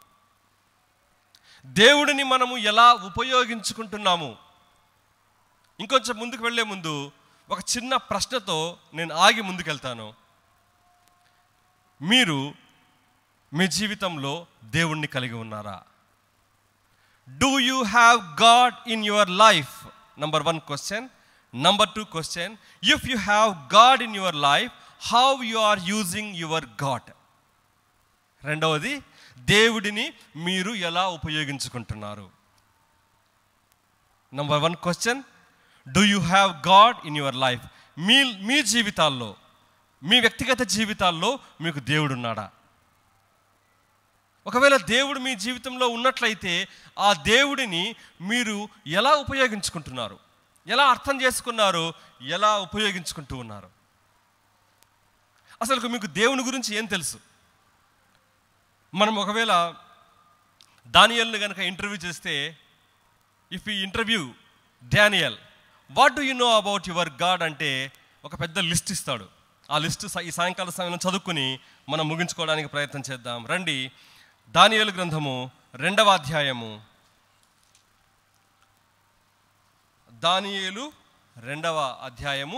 దేవుడిని మనము ఎలా ఉపయోగించుకుంటున్నాము ఇంకొంచెం ముందుకు వెళ్ళే ముందు ఒక చిన్న ప్రశ్నతో నేను ఆగి ముందుకెళ్తాను మీరు మీ జీవితంలో దేవుణ్ణి కలిగి ఉన్నారా do you have God in your life number one question number two question if you have God in your life how you are using your God రెండవది దేవుడిని మీరు ఎలా ఉపయోగించుకుంటున్నారు number one question do you have God in your life మీ మీ జీవితాల్లో మీ వ్యక్తిగత జీవితాల్లో మీకు దేవుడు ఉన్నాడా ఒకవేళ దేవుడు మీ జీవితంలో ఉన్నట్లయితే ఆ దేవుడిని మీరు ఎలా ఉపయోగించుకుంటున్నారు ఎలా అర్థం చేసుకున్నారు ఎలా ఉపయోగించుకుంటూ ఉన్నారు అసలు మీకు దేవుని గురించి ఏం తెలుసు మనం ఒకవేళ దానియల్ని కనుక ఇంటర్వ్యూ చేస్తే ఇఫ్ ఈ interview Daniel what do you know about your God అంటే ఒక పెద్ద లిస్ట్ ఇస్తాడు ఆ లిస్ట్ ఈ సాయంకాల సమయంలో చదువుకుని మనం ముగించుకోవడానికి ప్రయత్నం చేద్దాం రండి దానియేలు గ్రంథము రెండవ అధ్యాయము దానియేలు రెండవ అధ్యాయము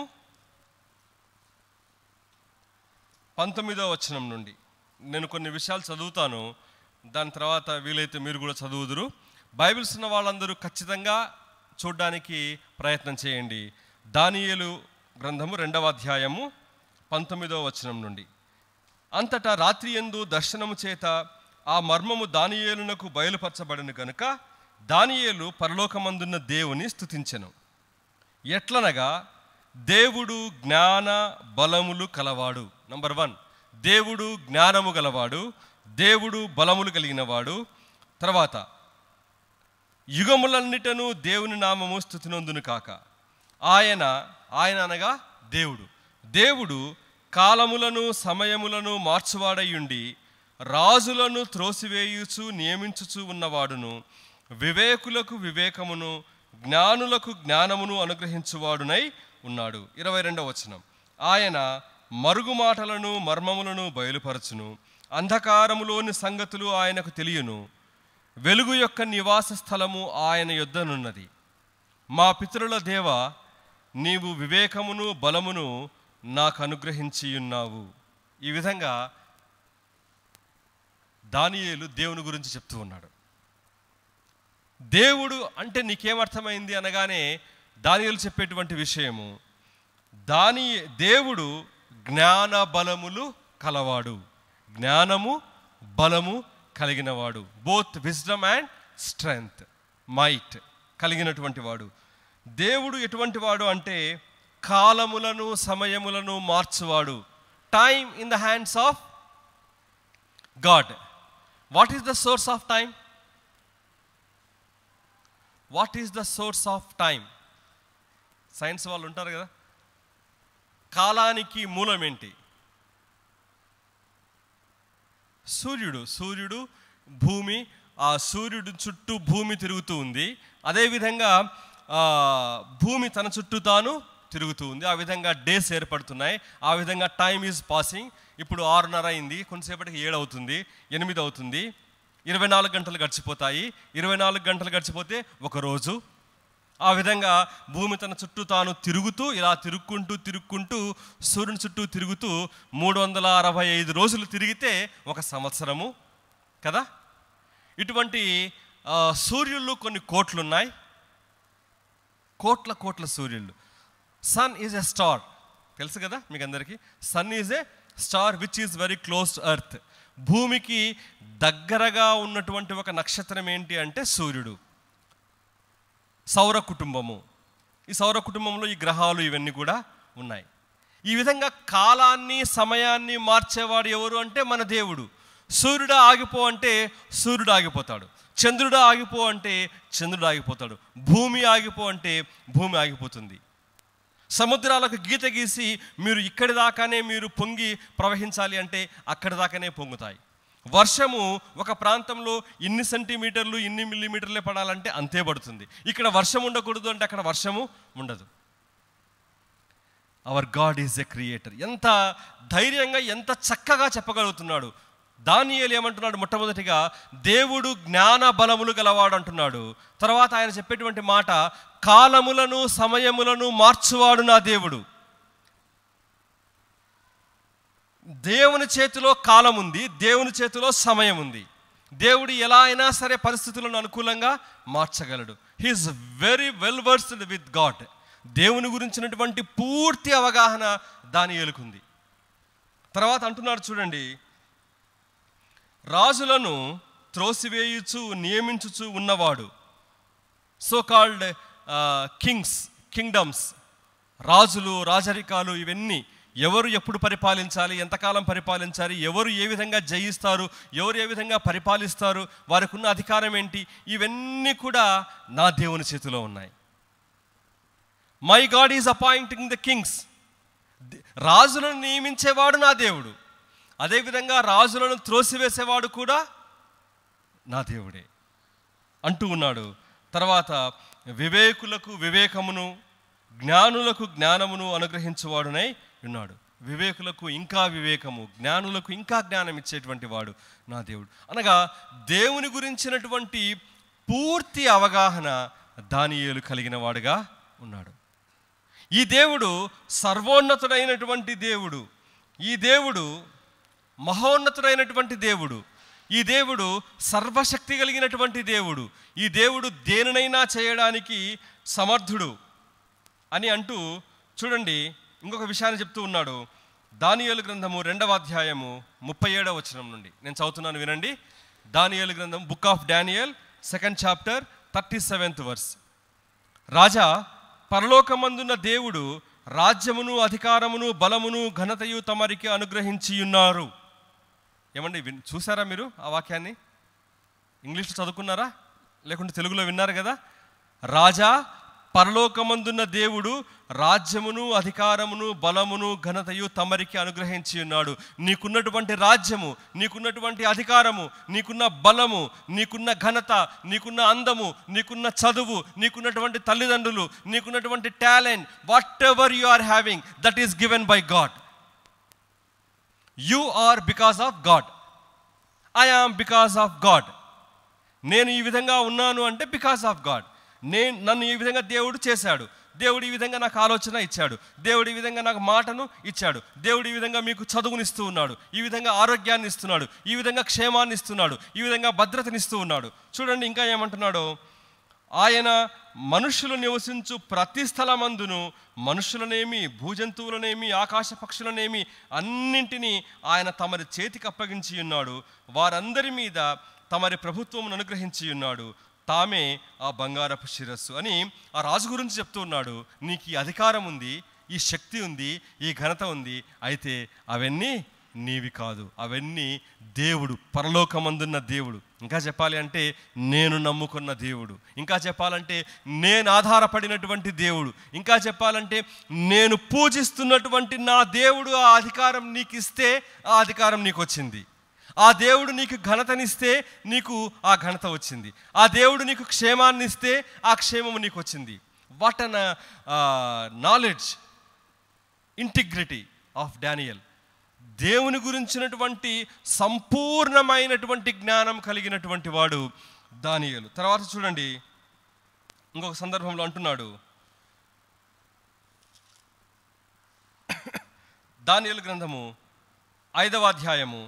పంతొమ్మిదవ వచనం నుండి నేను కొన్ని విషయాలు చదువుతాను దాని తర్వాత వీలైతే మీరు కూడా చదువుదురు బైబిల్స్ ఉన్న వాళ్ళందరూ ఖచ్చితంగా చూడడానికి ప్రయత్నం చేయండి దానియేలు గ్రంథము రెండవ అధ్యాయము పంతొమ్మిదవ వచనం నుండి అంతటా రాత్రి ఎందు దర్శనము చేత ఆ మర్మము దానియేలునకు బయలుపరచబడిన గనుక దానియేలు పరలోకమందున్న దేవుని స్తుతించెను ఎట్లనగా దేవుడు జ్ఞాన బలములు కలవాడు నంబర్ వన్ దేవుడు జ్ఞానము గలవాడు దేవుడు బలములు కలిగినవాడు తర్వాత యుగములన్నిటను దేవుని నామము స్థుతినందును కాక ఆయన ఆయన అనగా దేవుడు దేవుడు కాలములను సమయములను మార్చువాడయుండి రాజులను త్రోసివేయుచు నియమించుచు ఉన్నవాడును వివేకులకు వివేకమును జ్ఞానులకు జ్ఞానమును అనుగ్రహించువాడునై ఉన్నాడు ఇరవై రెండవ వచనం ఆయన మరుగు మాటలను మర్మములను బయలుపరచును అంధకారములోని సంగతులు ఆయనకు తెలియను వెలుగు యొక్క నివాస స్థలము ఆయన యొద్దనున్నది మా పితరుల దేవ నీవు వివేకమును బలమును నాకు అనుగ్రహించి ఉన్నావు ఈ విధంగా దానియేలు దేవుని గురించి చెప్తూ ఉన్నాడు దేవుడు అంటే నీకేమర్థమైంది అనగానే దానియేలు చెప్పేటువంటి విషయము దాని దేవుడు జ్ఞాన బలములు కలవాడు జ్ఞానము బలము కలిగినవాడు both wisdom and strength might కలిగినటువంటి వాడు దేవుడు ఎటువంటి వాడు అంటే కాలములను సమయములను మార్చువాడు time in the hands of God what is the source of time what is the source of time science వాళ్ళు ఉంటారు కదా కాలానికి మూలం ఏంటి సూర్యుడు సూర్యుడు భూమి ఆ సూర్యుడు చుట్టూ భూమి తిరుగుతూ ఉంది అదేవిధంగా ఆ, భూమి తన చుట్టూ తాను తిరుగుతూ ఉంది ఆ విధంగా డేస్ ఏర్పడుతున్నాయి ఆ విధంగా టైం ఈజ్ పాసింగ్ ఇప్పుడు ఆరున్నర అయింది కొంతసేపటికి ఏడు అవుతుంది ఎనిమిది అవుతుంది ఇరవై నాలుగు గంటలు గడిచిపోతాయి ఇరవై నాలుగు గంటలు గడిచిపోతే ఒక రోజు ఆ విధంగా భూమి తన చుట్టూ తాను తిరుగుతూ ఇలా తిరుక్కుంటూ తిరుక్కుంటూ సూర్యుని చుట్టూ తిరుగుతూ మూడు వందల అరవై ఐదు రోజులు తిరిగితే ఒక సంవత్సరము కదా ఇటువంటి ఆ, సూర్యుళ్ళు కొన్ని కోట్లు ఉన్నాయి కోట్ల కోట్ల సూర్యుళ్ళు సన్ ఈజ్ ఎ స్టార్ తెలుసు కదా మీకు అందరికీ sun is a star which is very close to earth భూమికి దగ్గరగా ఉన్నటువంటి ఒక నక్షత్రం ఏంటి అంటే సూర్యుడు సౌర కుటుంబము ఈ సౌర కుటుంబంలో ఈ గ్రహాలు ఇవన్నీ కూడా ఉన్నాయి ఈ విధంగా కాలాన్ని సమయాన్ని మార్చేవాడు ఎవరు అంటే మన దేవుడు సూర్యుడు ఆగిపో అంటే సూర్యుడు ఆగిపోతాడు చంద్రుడు ఆగిపో అంటే చంద్రుడు ఆగిపోతాడు భూమి ఆగిపో అంటే భూమి ఆగిపోతుంది సముద్రాలకు గీత గీసి మీరు ఇక్కడి దాకానే మీరు పొంగి ప్రవహించాలి అంటే అక్కడి దాకానే పొంగుతాయి వర్షము ఒక ప్రాంతంలో ఇన్ని సెంటీమీటర్లు ఇన్ని మిల్లీమీటర్లే పడాలంటే అంతే పడుతుంది ఇక్కడ వర్షం ఉండకూడదు అంటే అక్కడ వర్షము ఉండదు our God is a creator ఎంత ధైర్యంగా ఎంత చక్కగా చెప్పగలుగుతున్నాడు దానియేలు ఏమంటున్నాడు మొట్టమొదటిగా దేవుడు జ్ఞాన బలములు గలవాడు అంటున్నాడు తర్వాత ఆయన చెప్పేటువంటి మాట కాలములను సమయములను మార్చువాడు నా దేవుడు దేవుని చేతిలో కాలం ఉంది దేవుని చేతిలో సమయం ఉంది దేవుడు ఎలా అయినా సరే పరిస్థితులను అనుకూలంగా మార్చగలడు he is very well versed with God దేవుని గురించినటువంటి పూర్తి అవగాహన దాని ఏలుకుంది తర్వాత అంటున్నాడు చూడండి రాజులను త్రోసివేయుచు నియమించుచు ఉన్నవాడు సో కాల్డ్ కింగ్స్ కింగ్డమ్స్ రాజులు రాజరికాలు ఇవన్నీ ఎవరు ఎప్పుడు పరిపాలించాలి ఎంతకాలం పరిపాలించాలి ఎవరు ఏ విధంగా జయిస్తారు ఎవరు ఏ విధంగా పరిపాలిస్తారు వారికి ఉన్న అధికారం ఏంటి ఇవన్నీ కూడా నా దేవుని చేతిలో ఉన్నాయి my God is appointing the kings రాజులను నియమించేవాడు నా దేవుడు అదేవిధంగా రాజులను త్రోసివేసేవాడు కూడా నా దేవుడే అంటూ ఉన్నాడు తర్వాత వివేకులకు వివేకమును జ్ఞానులకు జ్ఞానమును అనుగ్రహించువాడునై ఉన్నాడు వివేకులకు ఇంకా వివేకము జ్ఞానులకు ఇంకా జ్ఞానం ఇచ్చేటువంటి వాడు నా దేవుడు అనగా దేవుని గురించినటువంటి పూర్తి అవగాహన దానియేలు కలిగిన వాడుగా ఉన్నాడు ఈ దేవుడు సర్వోన్నతుడైనటువంటి దేవుడు ఈ దేవుడు మహోన్నతుడైనటువంటి దేవుడు ఈ దేవుడు సర్వశక్తి కలిగినటువంటి దేవుడు ఈ దేవుడు దేనినైనా చేయడానికి సమర్థుడు అని అంటూ చూడండి ఇంకొక విషయాన్ని చెప్తూ ఉన్నాడు దానియేలు గ్రంథము రెండవ అధ్యాయము ముప్పై ఏడవ వచనం నుండి నేను చదువుతున్నాను వినండి దానియేలు గ్రంథం book of Daniel second chapter thirty seventh verse రాజా పరలోకమందున్న దేవుడు రాజ్యమును అధికారమును బలమును ఘనతయు తమరికి అనుగ్రహించి ఉన్నారు ఏమండి విన్ చూసారా మీరు ఆ వాక్యాన్ని ఇంగ్లీష్లో చదువుకున్నారా లేకుంటే తెలుగులో విన్నారు కదా రాజా పరలోకమందున్న దేవుడు రాజ్యమును అధికారమును బలమును ఘనతయు తమరికి అనుగ్రహించి ఉన్నాడు నీకున్నటువంటి రాజ్యము నీకున్నటువంటి అధికారము నీకున్న బలము నీకున్న ఘనత నీకున్న అందము నీకున్న చదువు నీకున్నటువంటి తల్లిదండ్రులు నీకున్నటువంటి talent whatever you are having that is given by God you are because of God I am because of God నేను ఈ విధంగా ఉన్నాను అంటే బికాస్ ఆఫ్ గాడ్ నేను నన్ను ఈ విధంగా దేవుడు చేశాడు దేవుడు ఈ విధంగా నాకు ఆలోచన ఇచ్చాడు దేవుడు ఈ విధంగా నాకు మాటను ఇచ్చాడు దేవుడు ఈ విధంగా మీకు చదువునిస్తూ ఉన్నాడు ఈ విధంగా ఆరోగ్యాన్ని ఇస్తున్నాడు ఈ విధంగా క్షేమాన్ని ఇస్తున్నాడు ఈ విధంగా భద్రతనిస్తూ ఉన్నాడు చూడండి ఇంకా ఏమంటున్నాడు ఆయన మనుషులు నివసించు ప్రతి స్థలమందును మనుషులనేమి భూజంతువులనేమి ఆకాశ పక్షులనేమి అన్నింటినీ ఆయన తమరి చేతికి అప్పగించి ఉన్నాడు వారందరి మీద తమరి ప్రభుత్వం అనుగ్రహించి ఉన్నాడు తామే ఆ బంగారపు శిరస్సు అని ఆ రాజు గురించి చెప్తూ ఉన్నాడు నీకు ఈ అధికారం ఉంది ఈ శక్తి ఉంది ఈ ఘనత ఉంది అయితే అవన్నీ నీవి కాదు అవన్నీ దేవుడు పరలోకమందున్న దేవుడు ఇంకా చెప్పాలి అంటే నేను నమ్ముకున్న దేవుడు ఇంకా చెప్పాలంటే నేను ఆధారపడినటువంటి దేవుడు ఇంకా చెప్పాలంటే నేను పూజిస్తున్నటువంటి నా దేవుడు ఆ అధికారం నీకు ఇస్తే ఆ అధికారం నీకు వచ్చింది ఆ దేవుడు నీకు ఘనతనిస్తే నీకు ఆ ఘనత వచ్చింది ఆ దేవుడు నీకు క్షేమాన్ని ఇస్తే ఆ క్షేమము నీకు వచ్చింది what an knowledge integrity of Daniel దేవుని గురించినటువంటి సంపూర్ణమైనటువంటి జ్ఞానం కలిగినటువంటి వాడు దానియలు తర్వాత చూడండి ఇంకొక సందర్భంలో అంటున్నాడు దానియలు గ్రంథము ఐదవ అధ్యాయము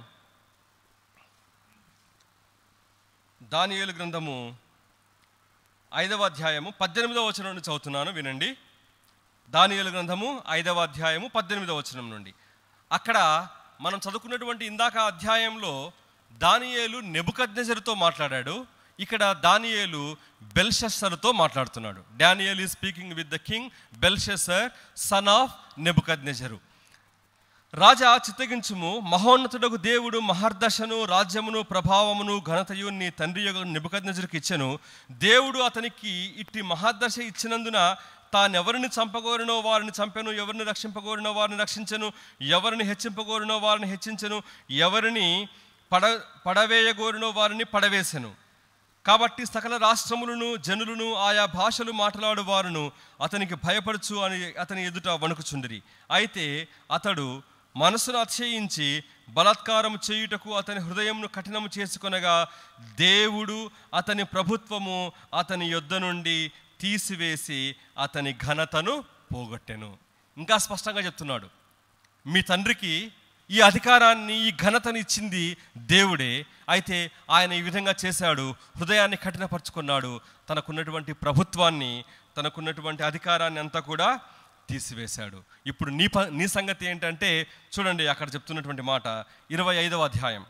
దానియేలు గ్రంథము ఐదవ అధ్యాయము పద్దెనిమిదవ వచనం నుండి చదువుతున్నాను వినండి దానియేలు గ్రంథము ఐదవ అధ్యాయము పద్దెనిమిదవ వచనం నుండి అక్కడ మనం చదువుకున్నటువంటి ఇందాక అధ్యాయంలో దానియేలు నెబుకద్నెజరుతో మాట్లాడాడు ఇక్కడ దానియేలు బెల్షెస్సర్తో మాట్లాడుతున్నాడు Daniel is speaking with the king Belshazzar son of Nebuchadnezzar రాజా చిత్తగించుము మహోన్నతుడకు దేవుడు మహర్దశను రాజ్యమును ప్రభావమును ఘనతయు నీ తండ్రి యొక్క నిబుకద్నజరుకి ఇచ్చెను దేవుడు అతనికి ఇట్టి మహర్దశ ఇచ్చినందున తానెవరిని చంపగోరినో వారిని చంపెను ఎవరిని రక్షింపగోరినో వారిని రక్షించెను ఎవరిని హెచ్చింపగోరినో వారిని హెచ్చించెను ఎవరిని పడ పడవేయగోరినో వారిని పడవేసెను కాబట్టి సకల రాష్ట్రములను జనులను ఆయా భాషలు మాట్లాడు వారును అతనికి భయపడుచు అని అతని ఎదుట వణుకుచుండిరి అయితే అతడు మనసును అతిశయించి బలాత్కారం చేయుటకు అతని హృదయంను కఠినము చేసుకొనగా దేవుడు అతని ప్రభుత్వము అతని యొద్ద నుండి తీసివేసి అతని ఘనతను పోగొట్టెను ఇంకా స్పష్టంగా చెప్తున్నాడు మీ తండ్రికి ఈ అధికారాన్ని ఈ ఘనతని ఇచ్చింది దేవుడే అయితే ఆయన ఈ విధంగా చేశాడు హృదయాన్ని కఠినపరుచుకున్నాడు తనకున్నటువంటి ప్రభుత్వాన్ని తనకున్నటువంటి అధికారాన్ని అంతా కూడా తీసివేశాడు ఇప్పుడు నీ ప నీ సంగతి ఏంటంటే చూడండి అక్కడ చెప్తున్నటువంటి మాట ఇరవై ఐదవ అధ్యాయం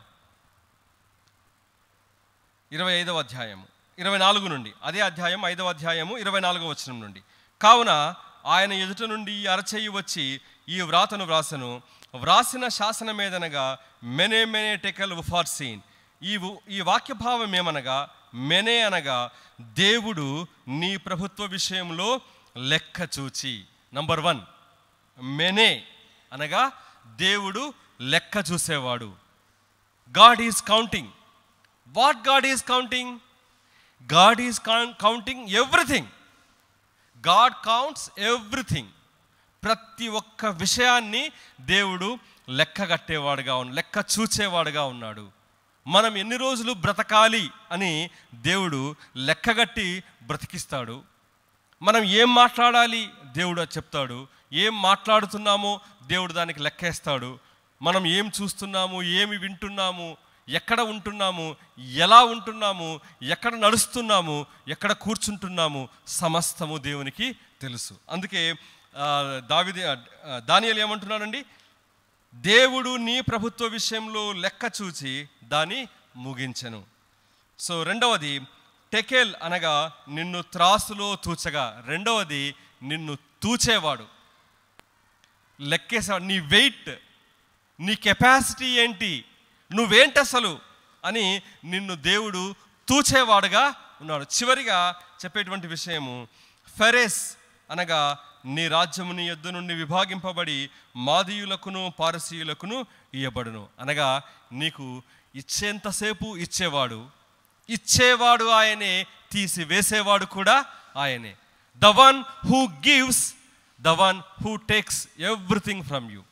ఇరవై ఐదవ అధ్యాయము ఇరవై నాలుగు నుండి అదే అధ్యాయం ఐదవ అధ్యాయము ఇరవై నాలుగవ వచనం నుండి కావున ఆయన ఎదుట నుండి ఈ అరచేయి వచ్చి ఈ వ్రాతను వ్రాసను వ్రాసిన శాసనమేదనగా మెనే మెనే టెకల్ ఉఫార్ సీన్ ఈ వు- ఈ వాక్యభావం ఏమనగా మెనే అనగా దేవుడు నీ ప్రభుత్వ విషయంలో లెక్క చూచి నంబర్ వన్ మెనే అనగా దేవుడు లెక్క చూసేవాడు God is counting what God is counting God is counting everything God counts everything ప్రతి ఒక్క విషయాన్ని దేవుడు లెక్క కట్టేవాడుగా ఉన్న లెక్క చూచేవాడుగా ఉన్నాడు మనం ఎన్ని రోజులు బ్రతకాలి అని దేవుడు లెక్కగట్టి బ్రతికిస్తాడు మనం ఏం మాట్లాడాలి దేవుడు అది చెప్తాడు ఏం మాట్లాడుతున్నామో దేవుడు దానికి లెక్కేస్తాడు మనం ఏం చూస్తున్నాము ఏమి వింటున్నాము ఎక్కడ ఉంటున్నాము ఎలా ఉంటున్నాము ఎక్కడ నడుస్తున్నాము ఎక్కడ కూర్చుంటున్నాము సమస్తము దేవునికి తెలుసు అందుకే ఆ, దావిది దానియలు ఏమంటున్నాడండి దేవుడు నీ ప్రభుత్వ విషయంలో లెక్క చూచి దాన్ని ముగించెను సో రెండవది టెకెల్ అనగా నిన్ను త్రాసులో తూచగా రెండవది నిన్ను తూచేవాడు లెక్కేసేవాడు నీ వెయిట్ నీ కెపాసిటీ ఏంటి నువ్వేంటి అసలు అని నిన్ను దేవుడు తూచేవాడుగా ఉన్నాడు చివరిగా చెప్పేటువంటి విషయము ఫెరెస్ అనగా నీ రాజ్యము నీ యొద్ద నుండి విభాగింపబడి మాదీయులకును పారసీయులకును ఇయ్యబడును అనగా నీకు ఇచ్చేంతసేపు ఇచ్చేవాడు ఇచ్చేవాడు ఆయనే తీసివేసేవాడు కూడా ఆయనే the one who gives the one who takes everything from you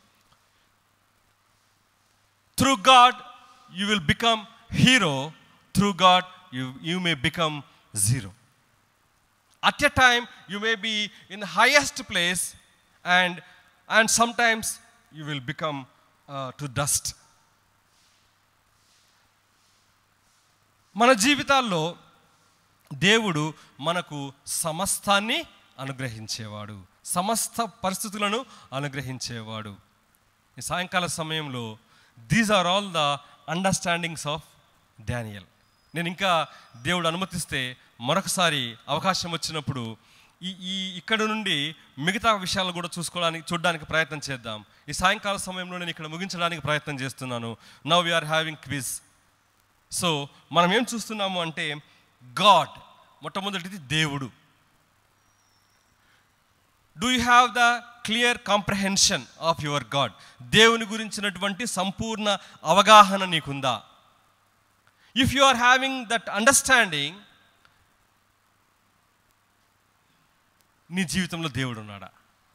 through God you will become hero through God you you may become zero at a time you may be in the highest place and and sometimes you will become uh, to dust మన జీవితాల్లో దేవుడు మనకు సమస్తాన్ని అనుగ్రహించేవాడు సమస్త పరిస్థితులను అనుగ్రహించేవాడు ఈ సాయంకాల సమయంలో these are all the understandings of Daniel నేను ఇంకా దేవుడు అనుమతిస్తే మరొకసారి అవకాశం వచ్చినప్పుడు ఈ ఈ ఇక్కడ నుండి మిగతా విషయాలు కూడా చూసుకోవడానికి చూడడానికి ప్రయత్నం చేద్దాం ఈ సాయంకాల సమయంలో నేను ఇక్కడ ముగించడానికి ప్రయత్నం చేస్తున్నాను now we are having quiz so మనం ఏం చూస్తున్నాము అంటే గాడ్ మొట్టమొదటిది దేవుడు do you have the clear comprehension of your God దేవుని గురించినటువంటి సంపూర్ణ అవగాహన నీకుందా if you are having that understanding నీ జీవితంలో దేవుడు ఉన్నాడా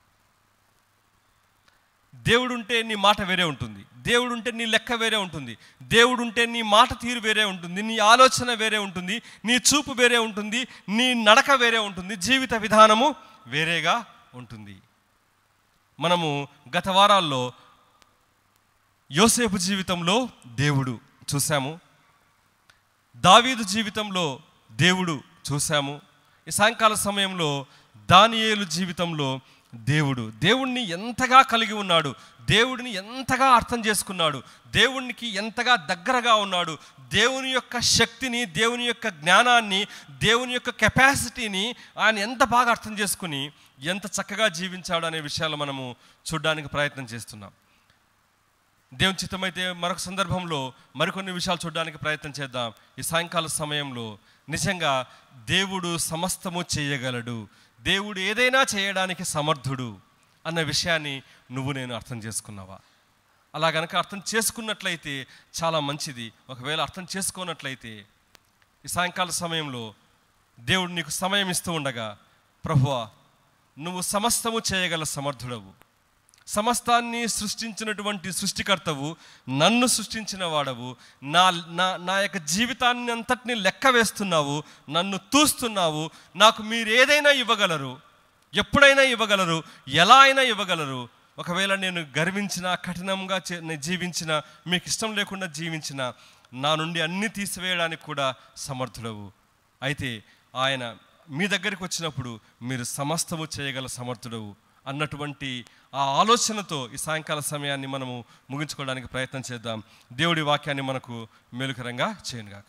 దేవుడు ఉంటే నీ మాట వేరే ఉంటుంది దేవుడు ఉంటే నీ లెక్క వేరే ఉంటుంది దేవుడు ఉంటే నీ మాట తీరు వేరే ఉంటుంది నీ ఆలోచన వేరే ఉంటుంది నీ చూపు వేరే ఉంటుంది నీ నడక వేరే ఉంటుంది జీవిత విధానము వేరేగా ఉంటుంది మనము గత వారాల్లో యోసేపు జీవితంలో దేవుడు చూసాము దావీదు జీవితంలో దేవుడు చూసాము ఈ సాయంకాల సమయంలో దానియేలు జీవితంలో దేవుడు దేవుణ్ణి ఎంతగా కలిగి ఉన్నాడు దేవుడిని ఎంతగా అర్థం చేసుకున్నాడు దేవునికి ఎంతగా దగ్గరగా ఉన్నాడు దేవుని యొక్క శక్తిని దేవుని యొక్క జ్ఞానాన్ని దేవుని యొక్క కెపాసిటీని ఆయన ఎంత బాగా అర్థం చేసుకుని ఎంత చక్కగా జీవించాడు అనే విషయాలు మనము చూడడానికి ప్రయత్నం చేస్తున్నాం దేవుని చిత్తమైతే మరొక సందర్భంలో మరికొన్ని విషయాలు చూడడానికి ప్రయత్నం చేద్దాం ఈ సాయంకాల సమయంలో నిజంగా దేవుడు సమస్తము చేయగలడు దేవుడు ఏదైనా చేయడానికి సమర్థుడు అన్న విషయాన్ని నువ్వు నేను అర్థం చేసుకున్నావా అలా గనక అర్థం చేసుకున్నట్లయితే చాలా మంచిది ఒకవేళ అర్థం చేసుకోనట్లయితే ఈ సాయంకాల సమయంలో దేవుడు నీకు సమయం ఇస్తూ ఉండగా ప్రభువా నువ్వు సమస్తము చేయగల సమర్థుడవు సమస్తాన్ని సృష్టించినటువంటి సృష్టికర్తవు నన్ను సృష్టించిన వాడవు నా నా నా యొక్క జీవితాన్ని అంతటిని లెక్క వేస్తున్నావు నన్ను తూస్తున్నావు నాకు మీరు ఏదైనా ఇవ్వగలరు ఎప్పుడైనా ఇవ్వగలరు ఎలా అయినా ఇవ్వగలరు ఒకవేళ నేను గర్వించిన కఠినంగా చే- నేను జీవించిన మీకు ఇష్టం లేకుండా జీవించిన నా నుండి అన్ని తీసివేయడానికి కూడా సమర్థుడవు అయితే ఆయన మీ దగ్గరికి వచ్చినప్పుడు మీరు సమస్తము చేయగల సమర్థుడవు అన్నటువంటి ఆ ఆలోచనతో ఈ సాయంకాల సమయాన్ని మనము ముగించుకోవడానికి ప్రయత్నం చేద్దాం దేవుడి వాక్యాన్ని మనకు మేలుకరంగా చేయనుగాక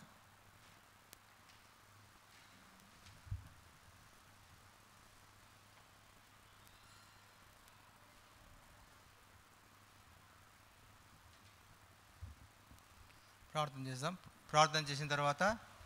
ప్రార్థన చేద్దాం ప్రార్థన చేసిన తర్వాత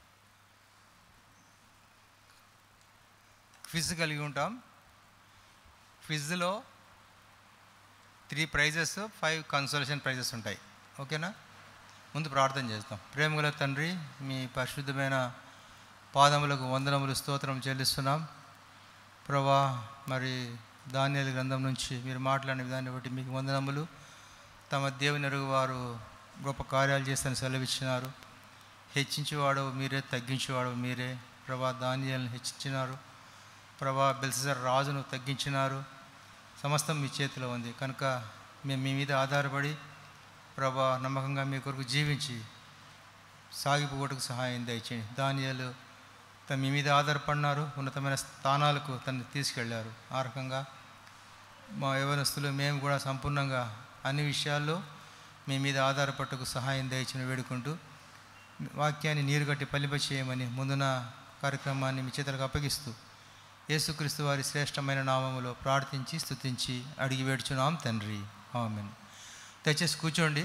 క్విజ్ కలిగి ఉంటాం క్విజ్లో three prizes five consolation prizes ఉంటాయి ఓకేనా ముందు ప్రార్థన చేస్తాం ప్రేమగల తండ్రి మీ పరిశుద్ధమైన పాదములకు వందనములు స్తోత్రం చెల్లిస్తున్నాం ప్రభా మరి ధాన్యాల గ్రంథం నుంచి మీరు మాట్లాడిన విధాన్ని బట్టి మీకు వందనములు తమ దేవుని ఎరుగు వారు గొప్ప కార్యాలు చేస్తాను సెలవిచ్చినారు హెచ్చించేవాడు మీరే తగ్గించేవాడు మీరే ప్రభా ధాన్యాలను హెచ్చించినారు ప్రభా బెల్సర్ రాజును తగ్గించినారు సమస్తం మీ చేతిలో ఉంది కనుక మేము మీ మీద ఆధారపడి ప్రభా నమ్మకంగా మీ కొరకు జీవించి సాగిపోవటకు సహాయం దయచేయండి దానియాలు తన మీ మీద ఆధారపడినారు ఉన్నతమైన స్థానాలకు తను తీసుకెళ్లారు ఆ రకంగా మా యవనస్తులు మేము కూడా సంపూర్ణంగా అన్ని విషయాల్లో మీ మీద ఆధారపట్టుకు సహాయం దయచిన వేడుకుంటూ వాక్యాన్ని నీరు కట్టి పల్లిప చేయమని ముందున కార్యక్రమాన్ని మీ చేతులకు అప్పగిస్తూ యేసుక్రీస్తు వారి శ్రేష్టమైన నామములో ప్రార్థించి స్తుతించి అడిగి వేడుచున్నాం తండ్రి ఆమెన్ దయచేసి కూర్చోండి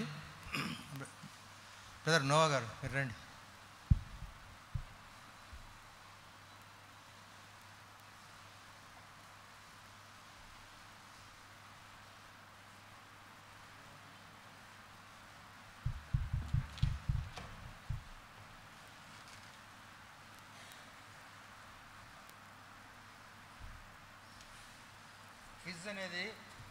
బ్రదర్ నోవా గారు మీరు రండి క్విజ్ అనేది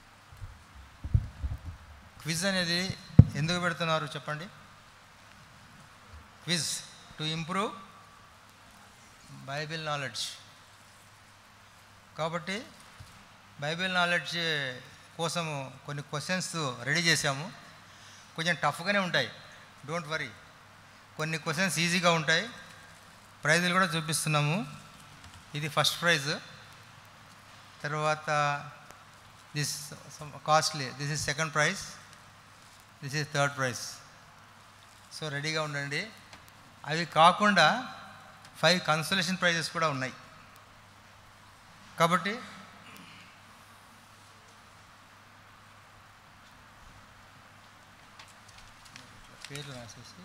క్విజ్ అనేది ఎందుకు పెడుతున్నారు చెప్పండి quiz to improve Bible knowledge కాబట్టి బైబిల్ నాలెడ్జ్ కోసము కొన్ని క్వశ్చన్స్ రెడీ చేశాము కొంచెం టఫ్గానే ఉంటాయి డోంట్ వరీ కొన్ని క్వశ్చన్స్ ఈజీగా ఉంటాయి ప్రైజులు కూడా చూపిస్తున్నాము ఇది ఫస్ట్ ప్రైజ్ తర్వాత this costly this is second prize this is third prize so రెడీగా ఉండండి అవి కాకుండా ఫైవ్ కన్సలేషన్ ప్రైజెస్ కూడా ఉన్నాయి కాబట్టి పేర్లు రాసేసి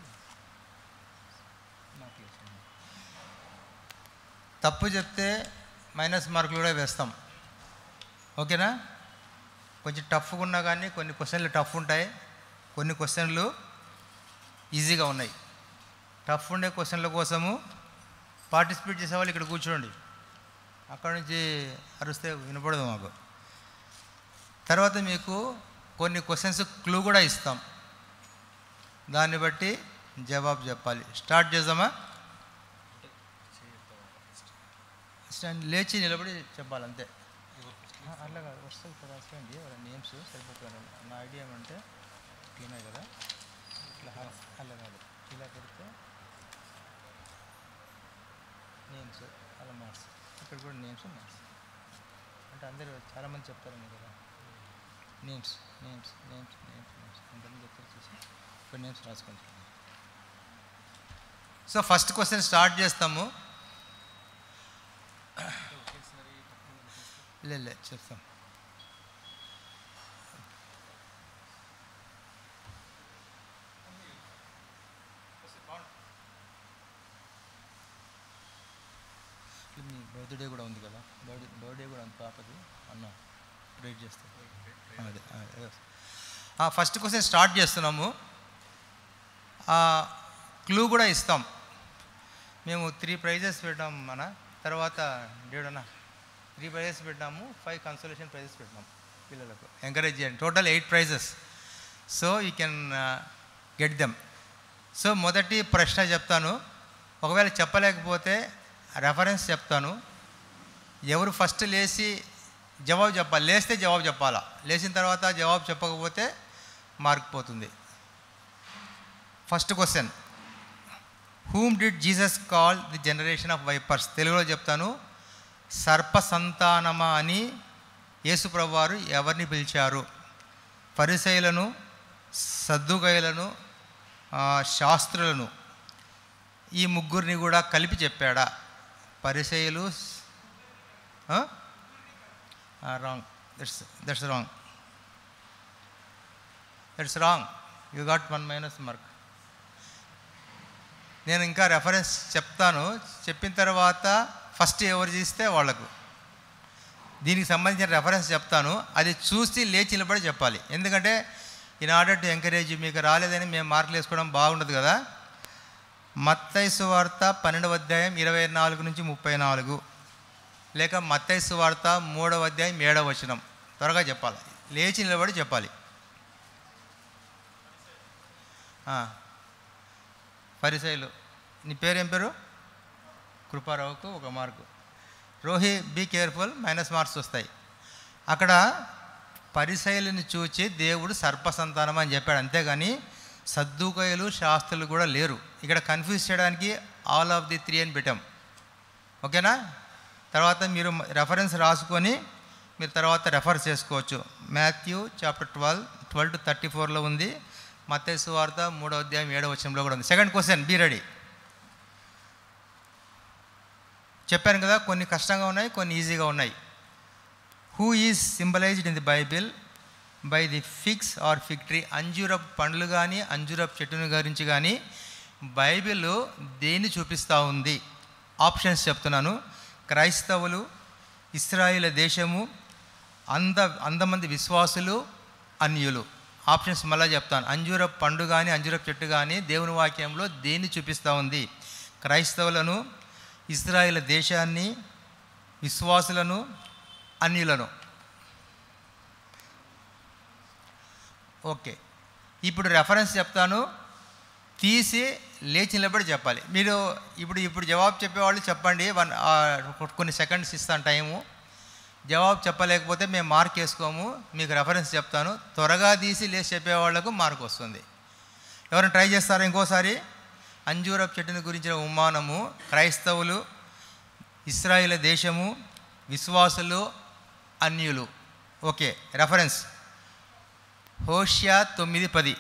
నాకు వేసేయండి. తప్పు చెప్తే మైనస్ మార్కులు కూడా వేస్తాం ఓకేనా కొంచెం టఫ్గా ఉన్నా కానీ కొన్ని క్వశ్చన్లు టఫ్ ఉంటాయి కొన్ని క్వశ్చన్లు ఈజీగా ఉన్నాయి టఫ్ ఉండే క్వశ్చన్ల కోసము పార్టిసిపేట్ చేసేవాళ్ళు ఇక్కడ కూర్చోండి అక్కడ నుంచి అరిస్తే వినపడదు మాకు తర్వాత మీకు కొన్ని క్వశ్చన్స్ క్లూ కూడా ఇస్తాం దాన్ని బట్టి జవాబు చెప్పాలి స్టార్ట్ చేద్దామా స్టాండ్ లేచి నిలబడి చెప్పాలి అంతే ఆ, అట్లా కాదు వస్తుంది ఇక్కడ రాసుకోండి వాళ్ళ నేమ్స్ సరిపోతుంది నా ఐడియా ఏమంటే ఇట్లనే కదా ఇట్లా హా- అలా కాదు ఇలా పెడితే నేమ్స్ అలా మార్క్స్ ఇక్కడ కూడా నేమ్స్ మార్క్స్ అంటే అందరూ చాలామంది చెప్తారని కదా names names names names names ఎంతమంది చెప్తారు చూసి ఇక్కడ నేమ్స్ రాసుకోండి సో ఫస్ట్ క్వశ్చన్ స్టార్ట్ చేస్తాము లే లే చెప్తాం మీ బర్త్డే కూడా ఉంది కదా బర్త్డే బర్త్డే కూడా ఉంది పాపది అన్న వెయిట్ చేస్తాం అదే అదే. ఆ, ఫస్ట్ క్వశ్చన్ స్టార్ట్ చేస్తున్నాము క్లూ కూడా ఇస్తాం మేము త్రీ ప్రైజెస్ పెట్టాం మన తర్వాత డేడనా త్రీ ప్రైజెస్ పెట్టాము ఫైవ్ కన్సోలేషన్ ప్రైజెస్ పెట్టాం పిల్లలకు ఎంకరేజ్ చేయండి total eight prizes so you can get them so మొదటి ప్రశ్న చెప్తాను ఒకవేళ చెప్పలేకపోతే రెఫరెన్స్ చెప్తాను ఎవరు ఫస్ట్ లేచి జవాబు చెప్పాలి లేస్తే జవాబు చెప్పాలా లేచిన తర్వాత జవాబు చెప్పకపోతే మార్క్ పోతుంది first question whom did Jesus call the generation of vipers తెలుగులో చెప్తాను సర్ప సంతానమా అని యేసుప్రభు వారు ఎవరిని పిలిచారు పరిసయులను సద్దుగయులను ఆ, శాస్త్రులను ఈ ముగ్గురిని కూడా కలిపి చెప్పాడా పరిసయులు wrong that's that's wrong that's wrong you got one minus mark నేను ఇంకా రెఫరెన్స్ చెప్తాను చెప్పిన తర్వాత ఫస్ట్ ఎవరు చేస్తే వాళ్ళకు దీనికి సంబంధించిన రెఫరెన్స్ చెప్తాను అది చూసి లేచి నిలబడి చెప్పాలి ఎందుకంటే ఇన్ ఆర్డర్ టు ఎంకరేజ్ మీకు రాలేదని మేము మార్కులు వేసుకోవడం బాగుండదు కదా మత్తైసు వార్త పన్నెండవ అధ్యాయం ఇరవై నాలుగు నుంచి ముప్పై నాలుగు లేక మత్తైసు వార్త మూడవ అధ్యాయం ఏడవ వచనం త్వరగా చెప్పాలి లేచి నిలబడి చెప్పాలి ఆ. పరిసైలు నీ పేరు ఏం పేరు కృపారావుకు ఒక మార్కు రోహి బీ కేర్ఫుల్ మైనస్ మార్క్స్ వస్తాయి అక్కడ పరిశైలిని చూచి దేవుడు సర్పసంతానం అని చెప్పాడు అంతేగాని సద్దుకయ్యలు శాస్త్రులు కూడా లేరు ఇక్కడ కన్ఫ్యూజ్ చేయడానికి ఆల్ ఆఫ్ ది త్రీ అని పెట్టాం ఓకేనా తర్వాత మీరు రెఫరెన్స్ రాసుకొని మీరు తర్వాత రెఫర్ చేసుకోవచ్చు Matthew chapter twelve twelve to thirty ఫోర్లో ఉంది మత్తయి వార్త మూడో అధ్యాయం ఏడవ వచనంలో కూడా ఉంది సెకండ్ క్వశ్చన్ బీ రెడీ చెప్పాను కదా కొన్ని కష్టంగా ఉన్నాయి కొన్ని ఈజీగా ఉన్నాయి who is symbolized in the Bible by the figs or fig tree అంజూరప్ పండ్లు కానీ అంజూరప్ చెట్టును గురించి కానీ బైబిల్ దేన్ని చూపిస్తూ ఉంది ఆప్షన్స్ చెప్తున్నాను క్రైస్తవులు ఇస్రాయిల్ దేశము అంద అందమంది విశ్వాసులు అన్యులు ఆప్షన్స్ మళ్ళీ చెప్తాను అంజూరప్ పండు కానీ అంజూరప్ చెట్టు కానీ దేవుని వాక్యంలో దేన్ని చూపిస్తూ ఉంది క్రైస్తవులను ఇస్రాయిల్ దేశాన్ని విశ్వాసులను అన్యులను ఓకే ఇప్పుడు రెఫరెన్స్ చెప్తాను తీసి లేచి నిలబడి చెప్పాలి మీరు ఇప్పుడు ఇప్పుడు జవాబు చెప్పేవాళ్ళు చెప్పండి వన్ ఆ, కొన్ని సెకండ్స్ ఇస్తాను టైము జవాబు చెప్పలేకపోతే మేము మార్క్ వేసుకోము మీకు రెఫరెన్స్ చెప్తాను త్వరగా తీసి లేచి చెప్పేవాళ్లకు మార్క్ వస్తుంది ఎవరైనా ట్రై చేస్తారా ఇంకోసారి అంజూరపు చెట్టుని గురించిన ఉమానము క్రైస్తవులు ఇస్రాయిల్ దేశము విశ్వాసులు అన్యులు ఓకే రెఫరెన్స్ హోషియా తొమ్మిది పది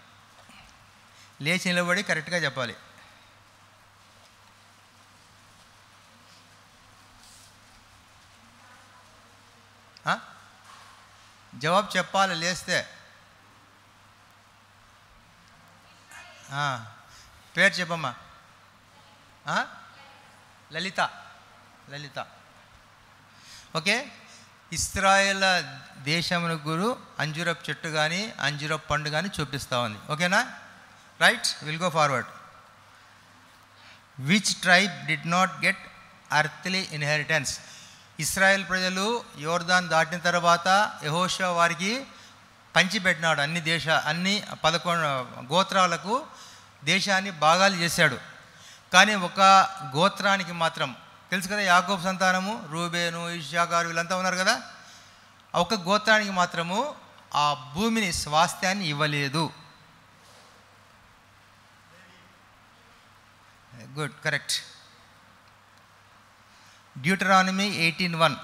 లేచి నిలబడి కరెక్ట్గా చెప్పాలి ఆ? జవాబు చెప్పాలి లేస్తే ఆ, పేరు చెప్పమ్మా ఆ? లలిత లలిత ఓకే ఇస్రాయేల్ దేశమును గురు అంజురప్ చెట్టు కానీ అంజురప్ పండు కానీ చూపిస్తూ ఉంది ఓకేనా right will go forward which tribe did not get earthly inheritance Israel ప్రజలు యోర్దాన్ దాటిన తర్వాత యహోషా వారికి పంచిపెట్టినాడు అన్ని దేశ అన్ని పదకొండు గోత్రాలకు దేశాన్ని భాగాలు చేశాడు కానీ ఒక గోత్రానికి మాత్రం తెలుసు కదా యాకోబ్ సంతానము రూబేను ఇషాకారు వీళ్ళంతా ఉన్నారు కదా ఆ ఒక గోత్రానికి మాత్రము ఆ భూమిని స్వాస్థ్యాన్ని ఇవ్వలేదు good correct Deuteronomy eighteen one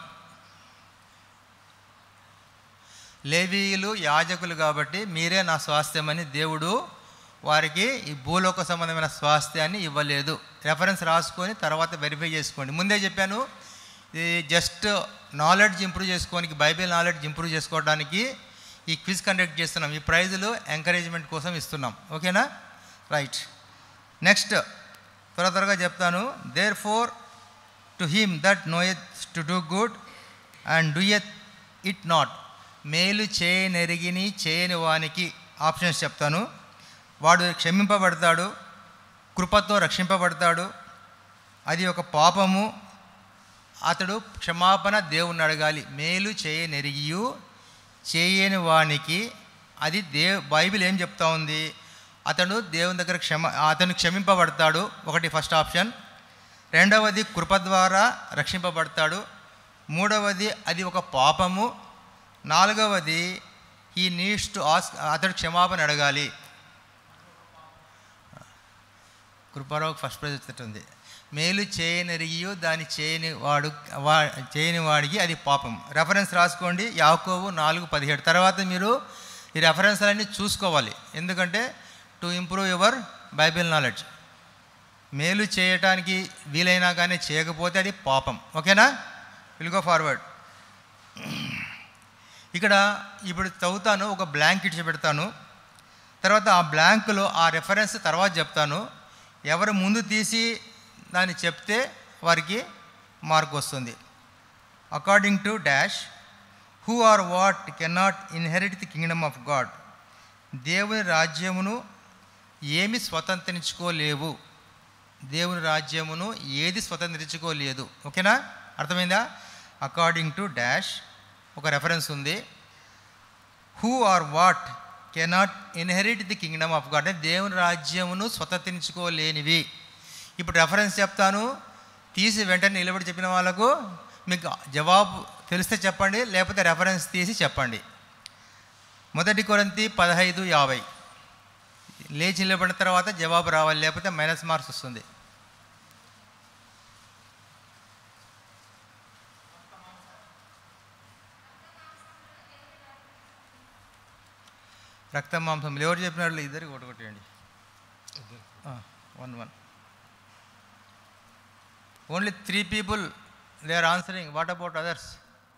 లేవీయులు యాజకులు కాబట్టి మీరే నా స్వాస్థ్యమని దేవుడు వారికి ఈ భూలోక సంబంధమైన స్వాస్థ్యాన్ని ఇవ్వలేదు రెఫరెన్స్ రాసుకొని తర్వాత వెరిఫై చేసుకోండి ముందే చెప్పాను ఇది జస్ట్ నాలెడ్జ్ ఇంప్రూవ్ చేసుకోనికి బైబిల్ నాలెడ్జ్ ఇంప్రూవ్ చేసుకోవడానికి ఈ క్విజ్ కండక్ట్ చేస్తున్నాం ఈ ప్రైజులు ఎంకరేజ్మెంట్ కోసం ఇస్తున్నాం ఓకేనా రైట్ నెక్స్ట్ త్వర త్వరగా చెప్తాను therefore to him that knoweth to do good and doeth it not మేలు చేయనెరిగిని చేయని వానికి ఆప్షన్స్ చెప్తాను వాడు క్షమింపబడతాడు కృపతో రక్షింపబడతాడు అది ఒక పాపము అతడు క్షమాపణ దేవుణ్ణి అడగాలి మేలు చేయనెరిగియు చేయని వానికి అది దే బైబిల్ ఏం చెప్తా ఉంది అతడు దేవుని దగ్గర క్షమ అతను క్షమింపబడతాడు ఒకటి ఫస్ట్ ఆప్షన్ రెండవది కృప ద్వారా రక్షింపబడతాడు మూడవది అది ఒక పాపము నాలుగవది ఈ నీడ్స్ టు ఆస్క్ అతడు క్షమాపణ అడగాలి కృపారావు ఫస్ట్ ప్రైజ్ వచ్చేటుంది మేలు చేయనెరిగియో దాన్ని చేయని వాడు వా చేయని వాడికి అది పాపం రెఫరెన్స్ రాసుకోండి యాకోబు నాలుగు పదిహేడు తర్వాత మీరు ఈ రెఫరెన్స్లన్నీ చూసుకోవాలి ఎందుకంటే to improve your Bible knowledge మేలు చేయటానికి వీలైనా కానీ చేయకపోతే అది పాపం ఓకేనా విల్ గో ఫార్వర్డ్ ఇక్కడ ఇప్పుడు చదువుతాను ఒక బ్లాంక్ ఇచ్చి పెడతాను తర్వాత ఆ బ్లాంక్లో ఆ రెఫరెన్స్ తర్వాత చెప్తాను ఎవరు ముందు తీసి దాన్ని చెప్తే వారికి మార్క్ వస్తుంది according to dash who are what cannot inherit the kingdom of God దేవుని రాజ్యమును ఏమి స్వతంత్రించుకోలేవు దేవుని రాజ్యమును ఏది స్వతంత్రించుకోలేదు ఓకేనా అర్థమైందా అకార్డింగ్ టు డాష్ ఒక రెఫరెన్స్ ఉంది who are what cannot inherit the kingdom of God అంటే దేవుని రాజ్యమును స్వతంత్రించుకోలేనివి ఇప్పుడు రెఫరెన్స్ చెప్తాను తీసి వెంటనే నిలబడి చెప్పిన వాళ్ళకు మీకు జవాబు తెలిస్తే చెప్పండి లేకపోతే రెఫరెన్స్ తీసి చెప్పండి మొదటి కొరంతి పదహైదు యాభై లేచి నిలబడిన తర్వాత జవాబు రావాలి లేకపోతే మైనస్ మార్క్స్ వస్తుంది రక్త మాంసం ఎవరు చెప్పినట్లు ఇద్దరికి కొట్టుకొట్టేయండి one one only three people they are answering what about others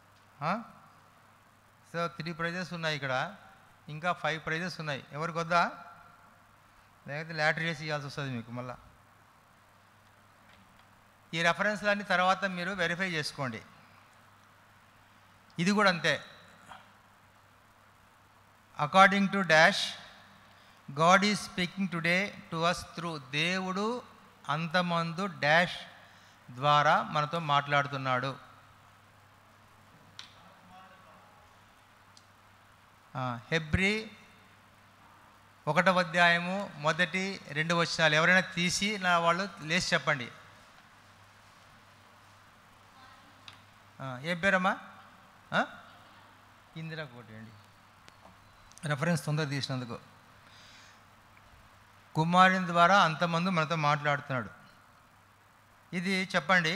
so three prizes ఉన్నాయి ఇక్కడ ఇంకా ఫైవ్ ప్రైజెస్ ఉన్నాయి ఎవరికి వద్దా లేకపోతే లాటరీ వేసి ఇవ్వాల్సి వస్తుంది మీకు మళ్ళా ఈ రెఫరెన్స్లన్నీ తర్వాత మీరు వెరిఫై చేసుకోండి ఇది కూడా అంతే according to dash God is speaking today to us through దేవుడు అంతమందు డాష్ ద్వారా మనతో మాట్లాడుతున్నాడు ఆ, హెబ్రీ ఒకటవ అధ్యాయము మొదటి రెండు వచనాలు ఎవరైనా తీసి నా వాళ్ళు లేచి చెప్పండి ఆ, ఏం పేరమ్మా ఆ? ఇందిరా కోటండి రెఫరెన్స్ తొందర తీసినందుకు కుమారుని ద్వారా అంతమంది మనతో మాట్లాడుతున్నాడు ఇది చెప్పండి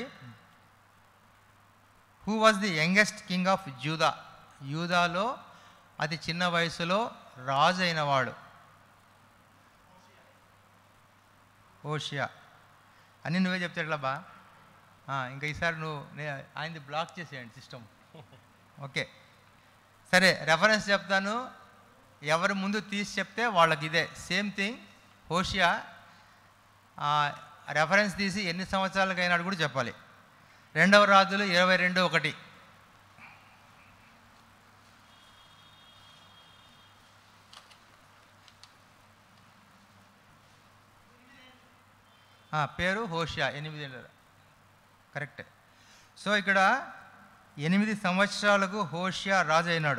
who was the youngest king of Judah యూదాలో అతి చిన్న వయసులో రాజు అయిన వాడు ఓషియా అని నువ్వే చెప్తే ఎట్లా ఆ, ఇంకా ఈసారి నువ్వు నే ఆయనది బ్లాక్ చేసేయండి సిస్టమ్ ఓకే సరే రెఫరెన్స్ చెప్తాను ఎవరు ముందు తీసి చెప్తే వాళ్ళకి ఇదే సేమ్ థింగ్ హోషియా ఆ, రెఫరెన్స్ తీసి ఎన్ని సంవత్సరాలకు అయినాడు కూడా చెప్పాలి రెండవ రాజులు ఇరవై రెండు ఒకటి ఆ, పేరు హోషియా ఎనిమిది ఏళ్ళ కరెక్ట్ సో ఇక్కడ ఎనిమిది సంవత్సరాలకు హోషియా రాజు అయినాడు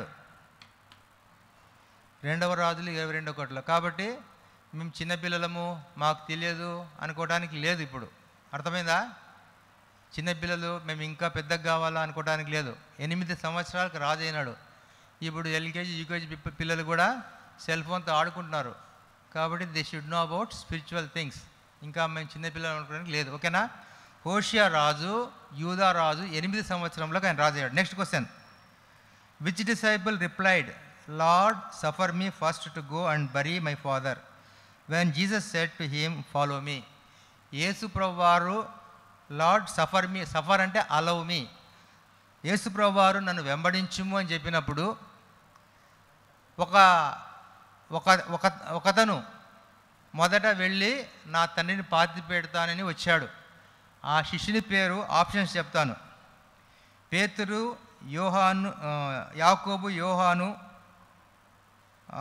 రెండవ రాజులు ఇరవై రెండో కోట్ల కాబట్టి మేము చిన్నపిల్లలము మాకు తెలియదు అనుకోవడానికి లేదు ఇప్పుడు అర్థమైందా చిన్నపిల్లలు మేము ఇంకా పెద్దగా కావాలా అనుకోవడానికి లేదు ఎనిమిది సంవత్సరాలకు రాజు అయినాడు ఇప్పుడు ఎల్కేజీ యూకేజీ పిల్లలు కూడా సెల్ ఫోన్తో ఆడుకుంటున్నారు కాబట్టి they should know about spiritual things ఇంకా మేము చిన్నపిల్లలు అనుకోవడానికి లేదు ఓకేనా హోషియా రాజు యూదా రాజు ఎనిమిది సంవత్సరంలో ఆయన రాజు అయ్యాడు next question which disciple replied lord suffer me first to go and bury my father when Jesus said to him follow me Yesu వారు లార్డ్ సఫర్ మీ సఫర్ అంటే అలవ్ మీ యేసు వారు నన్ను వెంబడించుము అని చెప్పినప్పుడు ఒక ఒక ఒక ఒకతను మొదట వెళ్ళి నా తండ్రిని పాతి పెడతానని వచ్చాడు ఆ శిష్యుని పేరు ఆప్షన్స్ చెప్తాను పేతురు యోహాను ఆ, యాకోబు యోహాను ఆ,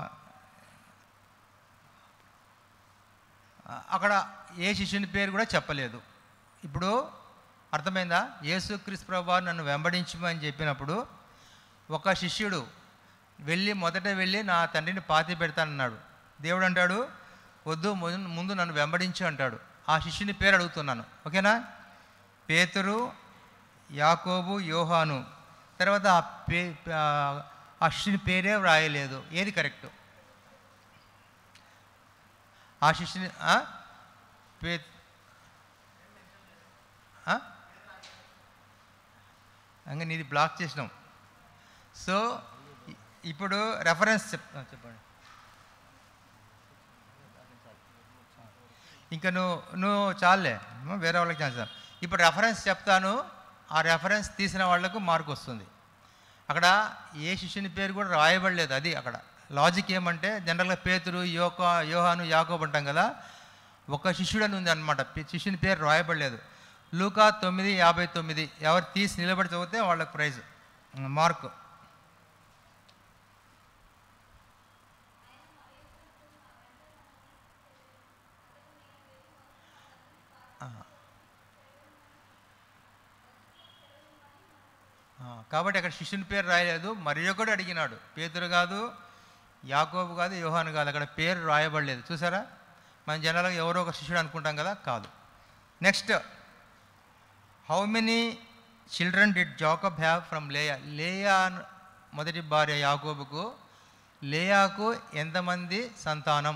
అక్కడ ఏ శిష్యుని పేరు కూడా చెప్పలేదు ఇప్పుడు అర్థమైందా యేసుక్రీస్తు ప్రభా నన్ను వెంబడించమని చెప్పినప్పుడు ఒక శిష్యుడు వెళ్ళి మొదట వెళ్ళి నా తండ్రిని పాతి పెడతానన్నాడు దేవుడు అంటాడు వద్దు ముందు- ముందు నన్ను వెంబడించు అంటాడు ఆ శిష్యుని పేరు అడుగుతున్నాను ఓకేనా పేతురు యాకోబు యోహాను తర్వాత ఆ పే ఆ- ఆ శిష్యుని పేరే వ్రాయలేదు ఏది కరెక్ట్ ఆ శిష్యుని ఆ? పే ఆ? ఇంకా నీది బ్లాక్ చేసినాం సో ఇ- ఇప్పుడు రెఫరెన్స్ చెప్ ఆ, చెప్పండి ఇంకా నువ్వు నువ్వు చాలే నువ్వు వేరే వాళ్ళకి ఛాన్స్ ఇవ్వు. ఇప్పుడు రెఫరెన్స్ చెప్తాను ఆ రెఫరెన్స్ తీసిన వాళ్ళకు మార్క్ వస్తుంది అక్కడ ఏ శిష్యుని పేరు కూడా రాయబడలేదు అది అక్కడ లాజిక్ ఏమంటే జనరల్గా పేతురు యోక యోహాను యాకోబు అంటాం కదా ఒక శిష్యుడు అని ఉంది అనమాట శిష్యుని పేరు రాయబడలేదు లూకా తొమ్మిది యాభై తొమ్మిది ఎవరు తీసి నిలబడి చదివితే వాళ్ళకి ప్రైజ్ మార్క్ ఆ, కాబట్టి అక్కడ శిష్యుని పేరు రాయలేదు మరి ఒకడు అడిగినాడు పేతురు కాదు యాకోబు కాదు యోహాను కాదు అక్కడ పేరు రాయబడలేదు చూసారా మన జనాలుగా ఎవరో ఒక శిష్యుడు అనుకుంటాం కదా కాదు next how many children did Jacob have from Leah Leah అన్- మొదటి భార్య యాకోబుకు లేయాకు ఎంతమంది సంతానం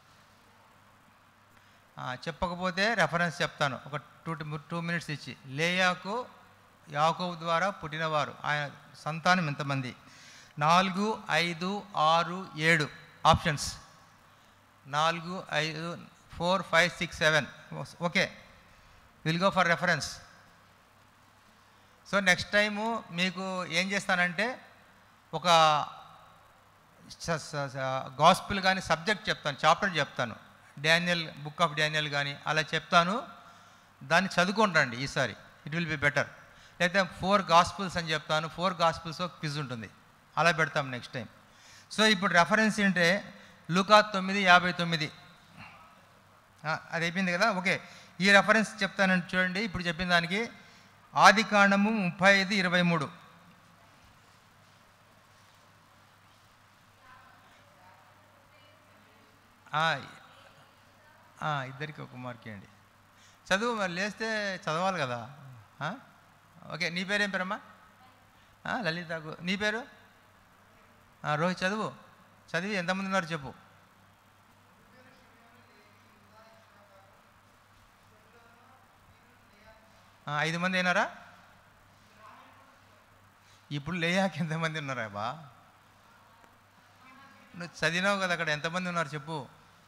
ఆ, చెప్పకపోతే రెఫరెన్స్ చెప్తాను ఒక టూ టూ మినిట్స్ ఇచ్చి లేయాకు యాకోబు ద్వారా పుట్టినవారు ఆయన సంతానం ఎంతమంది నాలుగు ఐదు ఆరు ఏడు ఆప్షన్స్ నాలుగు ఐదు four five six seven okay will go for reference so next time మీకు ఏం చేస్తానంటే ఒక గాస్పిల్ కానీ సబ్జెక్ట్ చెప్తాను చాప్టర్ చెప్తాను డానియల్ బుక్ ఆఫ్ డానియల్ కానీ అలా చెప్తాను దాన్ని చదువుకుంటాండి ఈసారి ఇట్ విల్ బి బెటర్ లేకపోతే ఫోర్ గాస్పుల్స్ అని చెప్తాను ఫోర్ గాస్పుల్స్ క్విజ్ ఉంటుంది అలా పెడతాం నెక్స్ట్ టైం సో ఇప్పుడు రెఫరెన్స్ ఏంటంటే లూకా తొమ్మిది యాభై తొమ్మిది ఆ, అది అయిపోయింది కదా ఓకే ఈ రెఫరెన్స్ చెప్తానని చూడండి ఇప్పుడు చెప్పిన దానికి ఆది కాండము ముప్పై ఐదు ఇరవై మూడు ఆ, ఆ, ఇద్దరికి ఒక మార్క్ అండి చదువు మరి లేస్తే చదవాలి కదా ఆ? ఓకే నీ పేరేం పేరమ్మా ఆ, లలిత గు- నీ పేరు ఆ, రోహిత్ చదువు చదివి ఎంతమంది ఉన్నారు చెప్పు ఆ, ఐదు మంది అయినారా ఇప్పుడు లేయాక ఎంతమంది ఉన్నారా బా నువ్వు చదివినావు కదా అక్కడ ఎంతమంది ఉన్నారు చెప్పు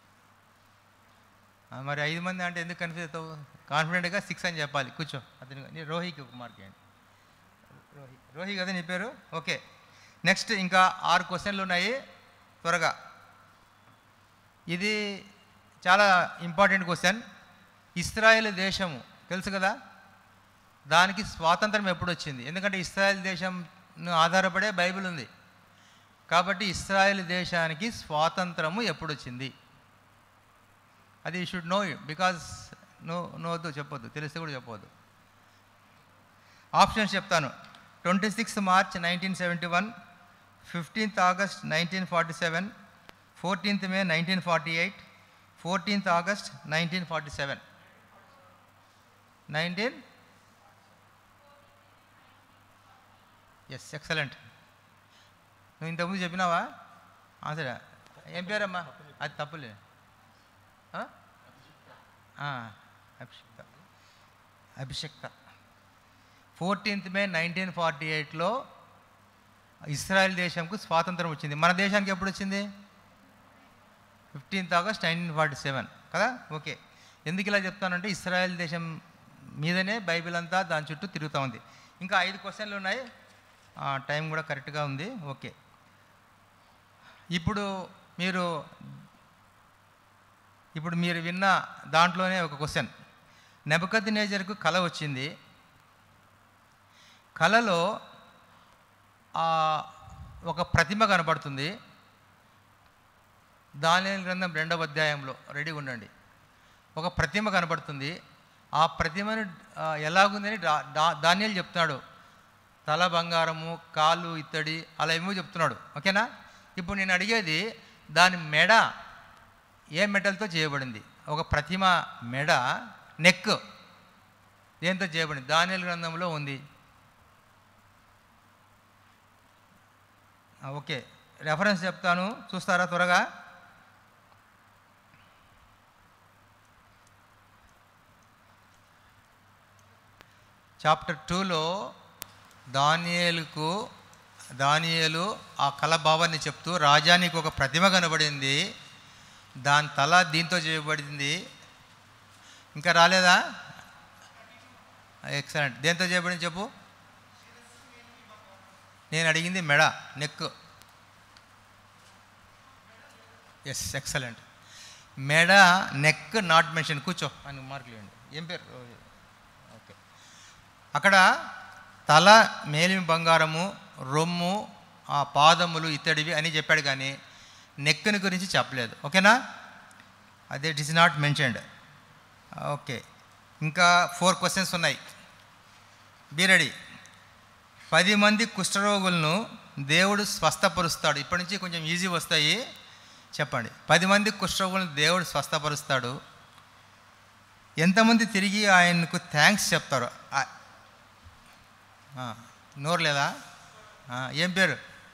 ఆ, మరి ఐదు మంది అంటే ఎందుకు కన్ఫ్యూజ్ అవుతావు కాన్ఫిడెంట్గా సిక్స్ అని చెప్పాలి కూర్చో అతను నీ రోహికి ఒక మార్క్ ఇవ్వండి రోహి రోహి కదా నీ పేరు ఓకే నెక్స్ట్ ఇంకా ఆరు క్వశ్చన్లు ఉన్నాయి త్వరగా ఇది చాలా ఇంపార్టెంట్ క్వశ్చన్ ఇస్రాయేల్ దేశము తెలుసు కదా దానికి స్వాతంత్రం ఎప్పుడు వచ్చింది ఎందుకంటే ఇస్రాయేల్ దేశం ఆధారపడే బైబిల్ ఉంది కాబట్టి ఇస్రాయేల్ దేశానికి స్వాతంత్రము ఎప్పుడు వచ్చింది అది should no because no no వద్దు చెప్పొద్దు తెలిస్తే కూడా చెప్పొద్దు ఆప్షన్స్ చెప్తాను twenty six March nineteen seventy one fifteenth August nineteen forty seven fourteenth May nineteen forty eight fourteenth August nineteen forty seven nineteen yes excellent నువ్వు ఇంతకుముందు చెప్పినావా ఆన్సర్ ఏం పేరమ్మా అది తప్పులే ఆ? ఆ, అభిషిక్త అభిషిక్త ఫోర్టీన్త్ మే నైన్టీన్ ఫార్టీ ఎయిట్లో ఇస్రాయల్ దేశంకు స్వాతంత్రం వచ్చింది మన దేశానికి ఎప్పుడు వచ్చింది fifteenth August nineteen forty seven కదా ఓకే ఎందుకు ఇలా చెప్తానంటే ఇస్రాయల్ దేశం మీదనే బైబిల్ అంతా దాని చుట్టూ తిరుగుతూ ఉంది ఇంకా ఐదు క్వశ్చన్లు ఉన్నాయి ఆ, టైం కూడా కరెక్ట్గా ఉంది ఓకే ఇప్పుడు మీరు ఇప్పుడు మీరు విన్న దాంట్లోనే ఒక క్వశ్చన్ నెబకత్ నేజర్కు కళ వచ్చింది కళలో ఆ, ఒక ప్రతిమ కనబడుతుంది దానియలు గ్రంథం రెండవ అధ్యాయంలో రెడీగా ఉండండి ఒక ప్రతిమ కనబడుతుంది ఆ ప్రతిమను ఆ, ఎలాగుందని డా- డా- దానియేలు చెప్తున్నాడు తల బంగారము కాళ్ళు ఇత్తడి అలా ఏమో చెప్తున్నాడు ఓకేనా ఇప్పుడు నేను అడిగేది దాని మెడ ఏ మెటల్తో చేయబడింది ఒక ప్రతిమ మెడ నెక్ దేంతో చేయబడింది దానియలు గ్రంథంలో ఉంది ఆ, ఓకే రెఫరెన్స్ చెప్తాను చూస్తారా త్వరగా చాప్టర్ టూలో దానియేలుకు దానియేలు ఆ కళ భావాన్ని చెప్తూ రాజానికి ఒక ప్రతిమ కనబడింది దాని తల దీంతో చేయబడింది ఇంకా రాలేదా ఎక్సలెంట్ దేంతో చేయబడింది చెప్పు నేను అడిగింది మెడ నెక్ ఎస్ ఎక్సలెంట్ మెడ నెక్ నాట్ మెన్షన్ కూర్చో అని మార్కులు ఇవ్వండి ఏం పేరు ఓకే అక్కడ తల మేలిమి బంగారము రొమ్ము ఆ పాదములు ఇత్తడివి అని చెప్పాడు కానీ నెక్కుని గురించి చెప్పలేదు ఓకేనా అదే it is not mentioned okay ఇంకా ఫోర్ క్వశ్చన్స్ ఉన్నాయి బీ రెడీ పది మంది కుష్ఠరోగులను దేవుడు స్వస్థపరుస్తాడు ఇప్పటి నుంచి కొంచెం ఈజీ వస్తాయి చెప్పండి పది మంది కుష్ఠరోగులను దేవుడు స్వస్థపరుస్తాడు ఎంతమంది తిరిగి ఆయనకు థ్యాంక్స్ చెప్తారు ఆ- ఆ, నోరు లేదా ఆ, ఏం పేరు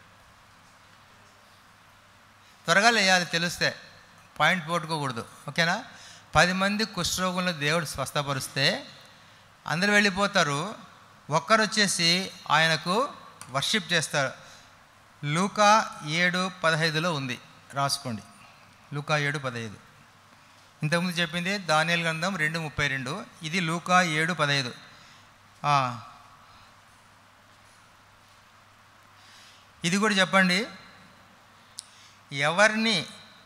త్వరగా లేయాలి తెలిస్తే పాయింట్ పోట్టుకోకూడదు ఓకేనా పది మంది కుష్ఠరోగులను దేవుడు స్వస్థపరిస్తే అందరు వెళ్ళిపోతారు ఒక్కరు వచ్చేసి ఆయనకు వర్షిప్ చేస్తారు లూకా ఏడు పదహైదులో ఉంది రాసుకోండి లూకా ఏడు పదహైదు ఇంతకుముందు చెప్పింది దానియల్ గ్రంథం రెండు ముప్పై రెండు ఇది లూకా ఏడు పదహైదు ఆ. ఇది కూడా చెప్పండి ఎవరిని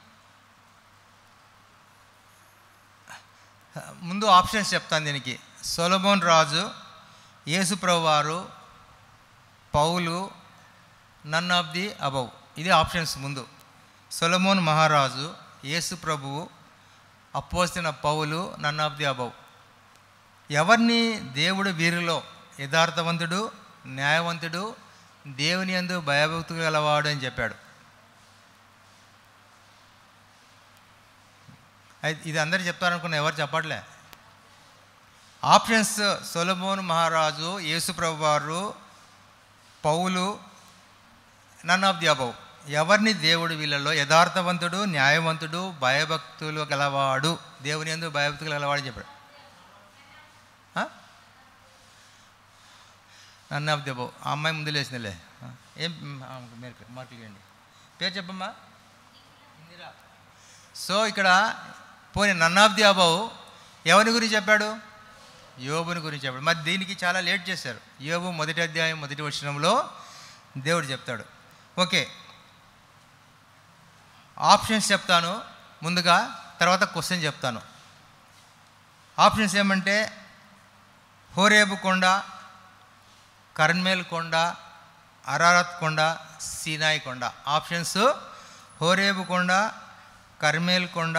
ముందు ఆప్షన్స్ చెప్తాను దీనికి సొలమోన్ రాజు యేసుప్రభు వారు Paul none of the above ఇది ఆప్షన్స్ ముందు సొలమోన్ మహారాజు యేసు ప్రభువు అపోసిన Paul none of the above ఎవరిని దేవుడు వీరిలో యథార్థవంతుడు న్యాయవంతుడు దేవుని యందు భయభక్తులు గలవాడు అని చెప్పాడు అయితే ఇది అందరు చెప్తారనుకున్న ఎవరు చెప్పట్లే ఆప్షన్స్ సొలమోన్ మహారాజు యేసుప్రభు వారు Paul none of the above ఎవరిని దేవుడు వీళ్ళలో యథార్థవంతుడు న్యాయవంతుడు భయభక్తులు గలవాడు దేవుని ఎందు భయభక్తులు గలవాడు అని చెప్పాడు ఆ? నన్ ఆఫ్ ది అబౌవ్ ఆ అమ్మాయి ముందు లేచిందిలే ఆ, ఏం మీరు మార్కులు ఇవ్వండి పేరు చెప్పమ్మా ఇందిరా సో ఇక్కడ పోనీ నన్ ఆఫ్ ది అబౌవ్ ఎవరి గురించి చెప్పాడు యోబుని గురించి చెప్పాడు మరి దీనికి చాలా లేట్ చేశారు యోబు మొదటి అధ్యాయం మొదటి వచనంలో దేవుడు చెప్తాడు ఓకే ఆప్షన్స్ చెప్తాను ముందుగా తర్వాత క్వశ్చన్ చెప్తాను ఆప్షన్స్ ఏమంటే హోరేబు కొండ కర్మేల్ కొండ అరారత్ కొండ సీనాయి కొండ ఆప్షన్స్ హోరేబు కొండ కర్మేల్ కొండ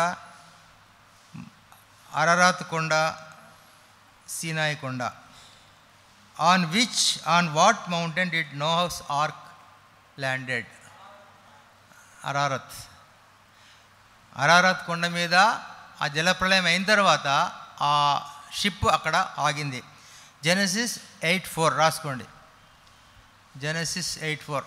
అరరాత్ కొండ సీనాయి కొండ on which on what mountain did Noah's ark landed Ararat Ararat కొండ మీద ఆ జలప్రలయం అయిన తర్వాత ఆ షిప్ అక్కడ ఆగింది జెనసిస్ ఎయిట్ ఫోర్ రాసుకోండి Genesis eight four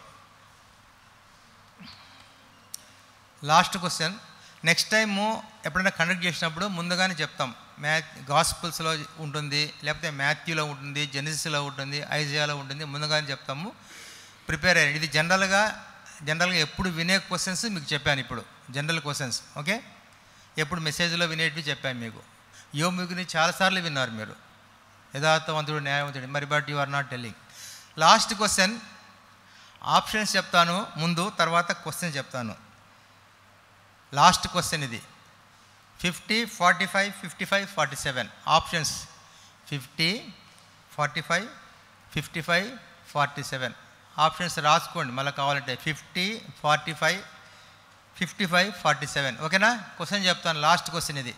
last question next time ఎప్పుడైనా కండక్ట్ చేసినప్పుడు ముందుగానే చెప్తాం మ్యా గాస్పుల్స్లో ఉంటుంది లేకపోతే మాథ్యూలో ఉంటుంది జెనసిస్లో ఉంటుంది ఐజియాలో ఉంటుంది ముందుగానే చెప్తాము ప్రిపేర్ అయ్యండి ఇది జనరల్గా జనరల్గా ఎప్పుడు వినే క్వశ్చన్స్ మీకు చెప్పాను ఇప్పుడు జనరల్ క్వశ్చన్స్ ఓకే ఎప్పుడు మెసేజ్లో వినేటివి చెప్పాను మీకు యో మీకు చాలాసార్లు విన్నారు మీరు యథార్థవంతుడు న్యాయవంతుడు మరి but you are not telling last question options చెప్తాను ముందు తర్వాత క్వశ్చన్ చెప్తాను లాస్ట్ క్వశ్చన్ ఇది fifty forty five fifty five forty seven options fifty forty five fifty five forty seven options రాసుకోండి మళ్ళీ కావాలంటే fifty forty five fifty five forty seven ఓకేనా question చెప్తాను లాస్ట్ క్వశ్చన్ ఇది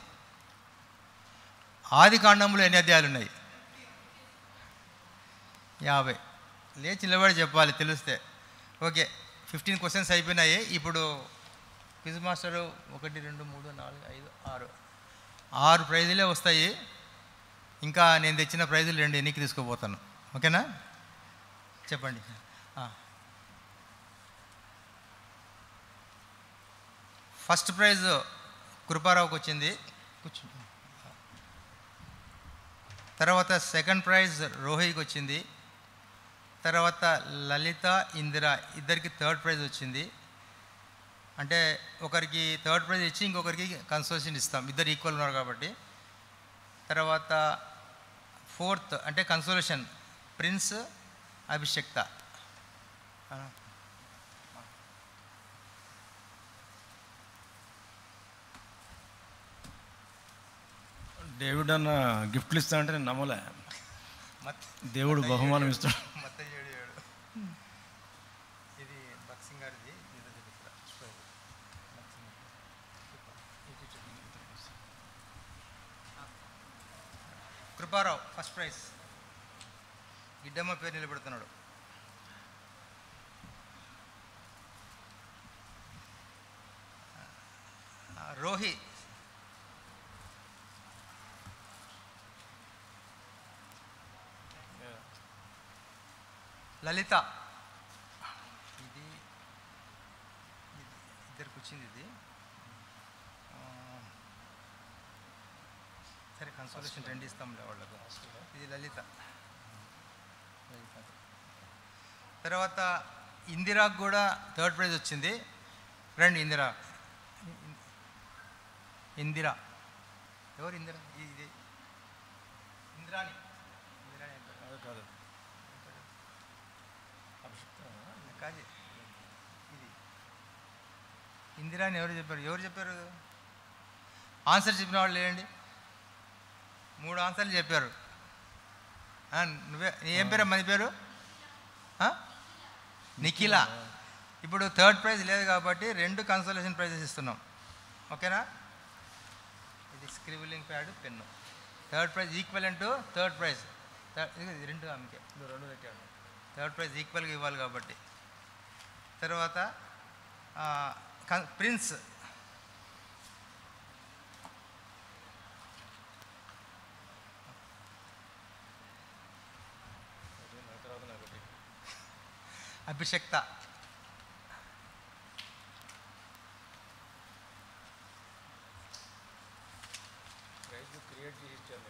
ఆది కాండంలో ఎన్ని అధ్యాయాలు ఉన్నాయి యాభై లేచి నిలబడి చెప్పాలి తెలిస్తే ఓకే ఫిఫ్టీన్ క్వశ్చన్స్ అయిపోయినాయి ఇప్పుడు క్విజ్ మాస్టరు ఒకటి రెండు మూడు నాలుగు ఐదు ఆరు ఆరు ప్రైజులే వస్తాయి ఇంకా నేను తెచ్చిన ప్రైజులు రెండు ఎన్నికి తీసుకోపోతాను ఓకేనా చెప్పండి ఆ. ఫస్ట్ ప్రైజ్ కృపారావుకి వచ్చింది కూర్చో తర్వాత సెకండ్ ప్రైజ్ రోహికి వచ్చింది తర్వాత లలిత ఇందిర ఇద్దరికి థర్డ్ ప్రైజ్ వచ్చింది అంటే ఒకరికి థర్డ్ ప్రైజ్ ఇచ్చి ఇంకొకరికి కన్సోషన్ ఇస్తాం ఇద్దరు ఈక్వల్ ఉన్నారు కాబట్టి తర్వాత ఫోర్త్ అంటే కన్సోలేషన్ ప్రిన్స్ అభిషక్త డేవిడ్ అన్న గిఫ్ట్లు ఇస్తా అంటే నేను నమ్మలే మత్ దేవుడు బహుమానం ఇస్తాడు మొత్తం ఏడు ఏడు ఇది బక్సింగ్ గారిది ఇది చూపిస్తా. చూడు. బక్సింగ్. ఇది చూడు. కృపారావు ఫస్ట్ ప్రైజ్ గిడ్డమ్మ పేరు నిలబెడుతున్నాడు ఆ, రోహి లలిత ఇది ఇది ఇద్దరికి వచ్చింది ఇది ఆ, సరే కన్సోలేషన్ రెండు ఇస్తాంలే వాళ్ళకు ఇది లలిత లలిత. తర్వాత ఇందిరాకు కూడా థర్డ్ ప్రైజ్ వచ్చింది రండి ఇందిరా ఇందిరా ఎవరు ఇందిరా ఇది ఇందిరాని ఇందిరాని అని పేరు. కాదు కాదు ఇది ఇందిరాని ఎవరు చెప్పారు ఎవరు చెప్పారు ఆన్సర్ చెప్పిన వాళ్ళు లేండి మూడు ఆన్సర్లు చెప్పారు ఆ, నువ్వే నీ ఏం పేరు మన పేరు ఆ? నిఖిల ఇప్పుడు థర్డ్ ప్రైజ్ లేదు కాబట్టి రెండు కన్సోలేషన్ ప్రైజెస్ ఇస్తున్నాం ఓకేనా ఇది scribbling pad pen third prize equal to third prize ఇది రెండు ఆమెకే రెండు పెట్టాడు థర్డ్ ప్రైజ్ ఈక్వల్గా ఇవ్వాలి కాబట్టి తర్వాత ఆ, కన్- ప్రిన్స్ అభిషక్త క్రియేట్ చేసి ఇచ్చాను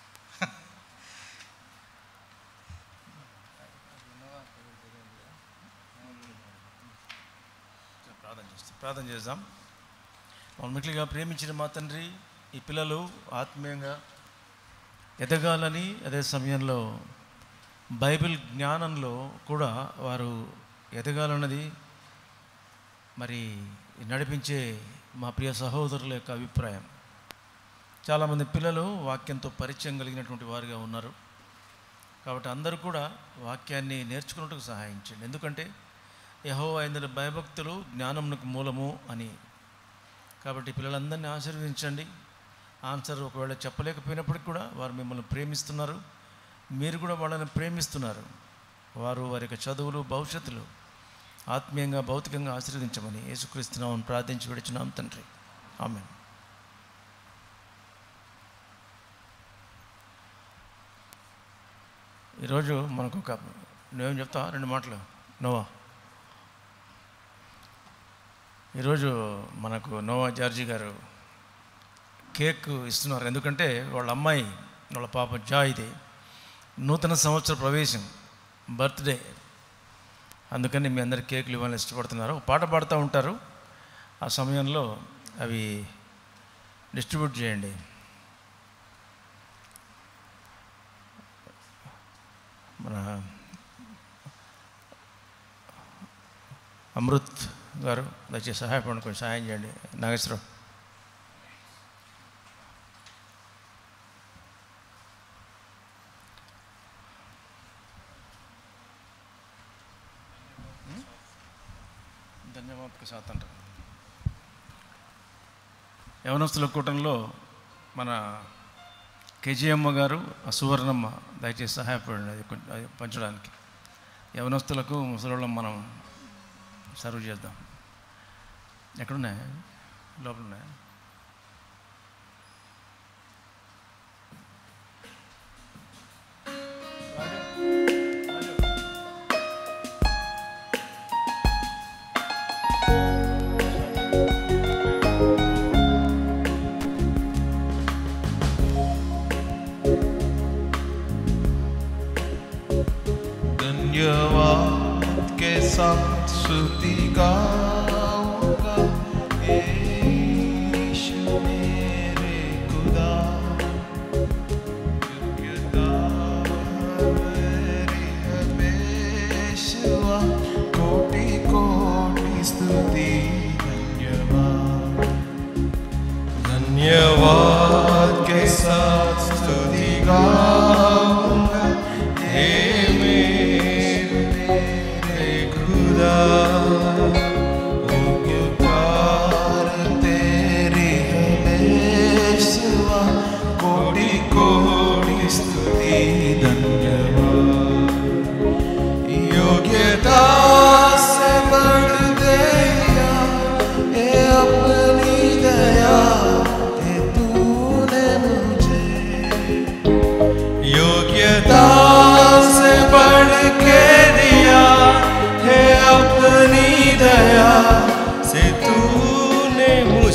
ప్రార్థన చేస్తాం ప్రార్థన చేద్దాం మమ్మల్నిగా ప్రేమించిన మా తండ్రి ఈ పిల్లలు ఆత్మీయంగా ఎదగాలని అదే సమయంలో బైబిల్ జ్ఞానంలో కూడా వారు ఎదగాలన్నది మరి నడిపించే మా ప్రియ సహోదరుల యొక్క అభిప్రాయం చాలామంది పిల్లలు వాక్యంతో పరిచయం కలిగినటువంటి వారుగా ఉన్నారు కాబట్టి అందరూ కూడా వాక్యాన్ని నేర్చుకున్నట్టుకు సహాయం చేయండి ఎందుకంటే యహో అయిన భయభక్తులు జ్ఞానమునకు మూలము అని కాబట్టి పిల్లలందరినీ ఆశీర్వదించండి ఆన్సర్ ఒకవేళ చెప్పలేకపోయినప్పటికీ కూడా వారు మిమ్మల్ని ప్రేమిస్తున్నారు మీరు కూడా వాళ్ళని ప్రేమిస్తున్నారు వారు వారి యొక్క చదువులు భవిష్యత్తులు ఆత్మీయంగా భౌతికంగా ఆశీర్వదించమని యేసుక్రీస్తున్నామని ప్రార్థించి విడుచున్నాం తండ్రి ఆమె ఈరోజు మనకు ఒక నువ్వేం చెప్తావా రెండు మాటలు నోవా ఈరోజు మనకు నోవా జార్జీ గారు కేక్ ఇస్తున్నారు ఎందుకంటే వాళ్ళ అమ్మాయి వాళ్ళ పాప జాయిది నూతన సంవత్సర ప్రవేశం బర్త్డే అందుకని మీ అందరు కేకులు ఇవ్వాలని ఇష్టపడుతున్నారు ఒక పాట పాడుతూ ఉంటారు ఆ సమయంలో అవి డిస్ట్రిబ్యూట్ చేయండి మన అమృత్ గారు దయచేసి సహాయపడండి కొంచెం సహాయం చేయండి నాగేశ్వరరావు ధన్యవాద సాత్ అంటారు యవనస్తుల కూటంలో మన కేజీఎమ్మ గారు ఆ సువర్ణమ్మ దయచేసి సహాయపడండి అది కొంచెం అది పంచడానికి యవనస్తులకు ముసలోళ్ళం మనం సర్వ్ చేద్దాం ఎక్కడున్నాయి లోపల ఉన్నాయా धन्यवाद के साथ स्तुति गाऊंगा यीशु मेरे खुदा योग्यता मेरी हमेशा कोटि कोटि स्तुति धन्यवाद धन्यवाद के साथ स्तुति गाऊंगा हे मेरे मेरे खुदा उपकार तेरी हमेशा कोटि कोटि स्तुति धन्यवाद योग्यता से बढ़ गया ये अपनी दया ये तू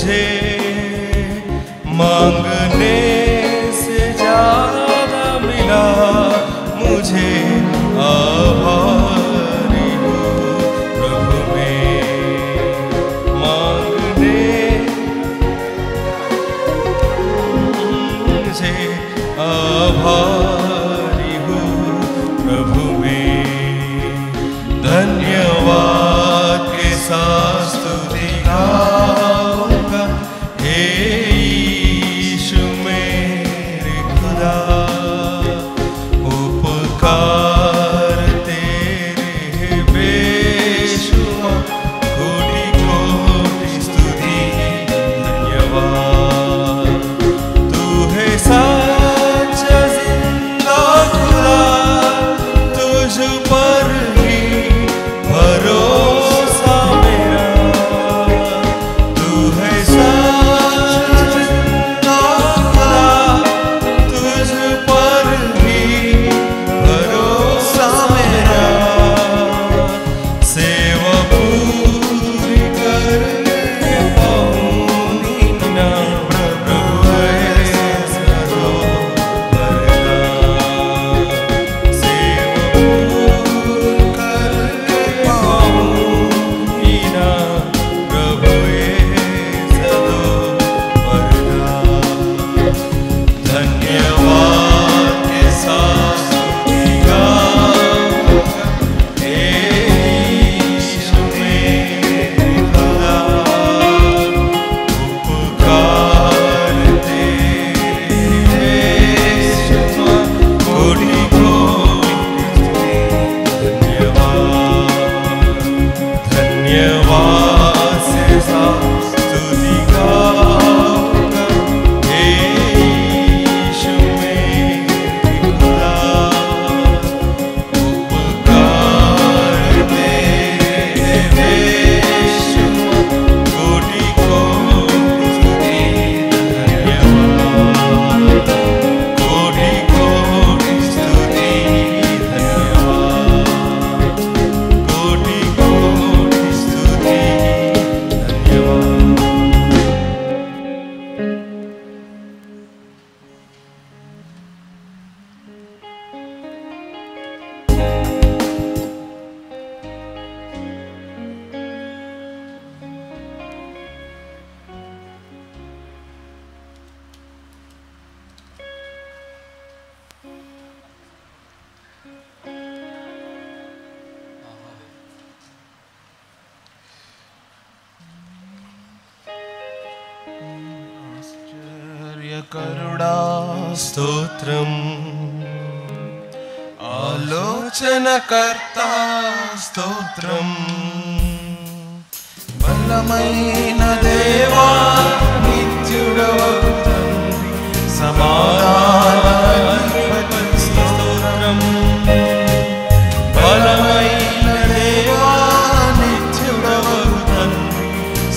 मुझे मांगने से ज्यादा मिला मुझे आभारी हूँ प्रभु में मांगने मुझे आभारी हूँ प्रभु में धन्यवाद के साथ स्तुति गाऊंगा हे यीशु मेरे खुदा उपकार तेरे बेशुमार कोटि कोटि स्तुति धन्यवाद तू है सच्चा जिंदा खुदा तुझ पर ही भरोसा मेरा तू है सच्चा जिंदा खुदा तुझ पर ही भरोसा मेरा सेवा पूरी करके पाऊंगी ना प्रभु ऐसा तो वरदान सेवा पूरी करके पाऊंगी ना प्रभु ऐसा तो वरदान धन्यवाद के साथ स्तुति गाऊंगा हे यीशु मेरे खुदा उपकार तेरे क्षमा कोटि कोटि धन्यवाद धन्यवाद से स्तुति गाऊंगा हे यीशु मेरे खुदा उपकार तेरे क्षमा कोटि कोटि धन्यवाद कोटि कोटि स्तुति धन्यवाद कोटि कोटि स्तुति धन्यवाद ఆశ్చర్యకరుడా స్తోత్రం ఆలోచనకర్త స్తోత్రం బలమైన దేవా నిత్యుడవగు తండ్రి సమాధానాధిపతి స్తోత్రం బలమైన దేవా నిత్యుడవగు తండ్రి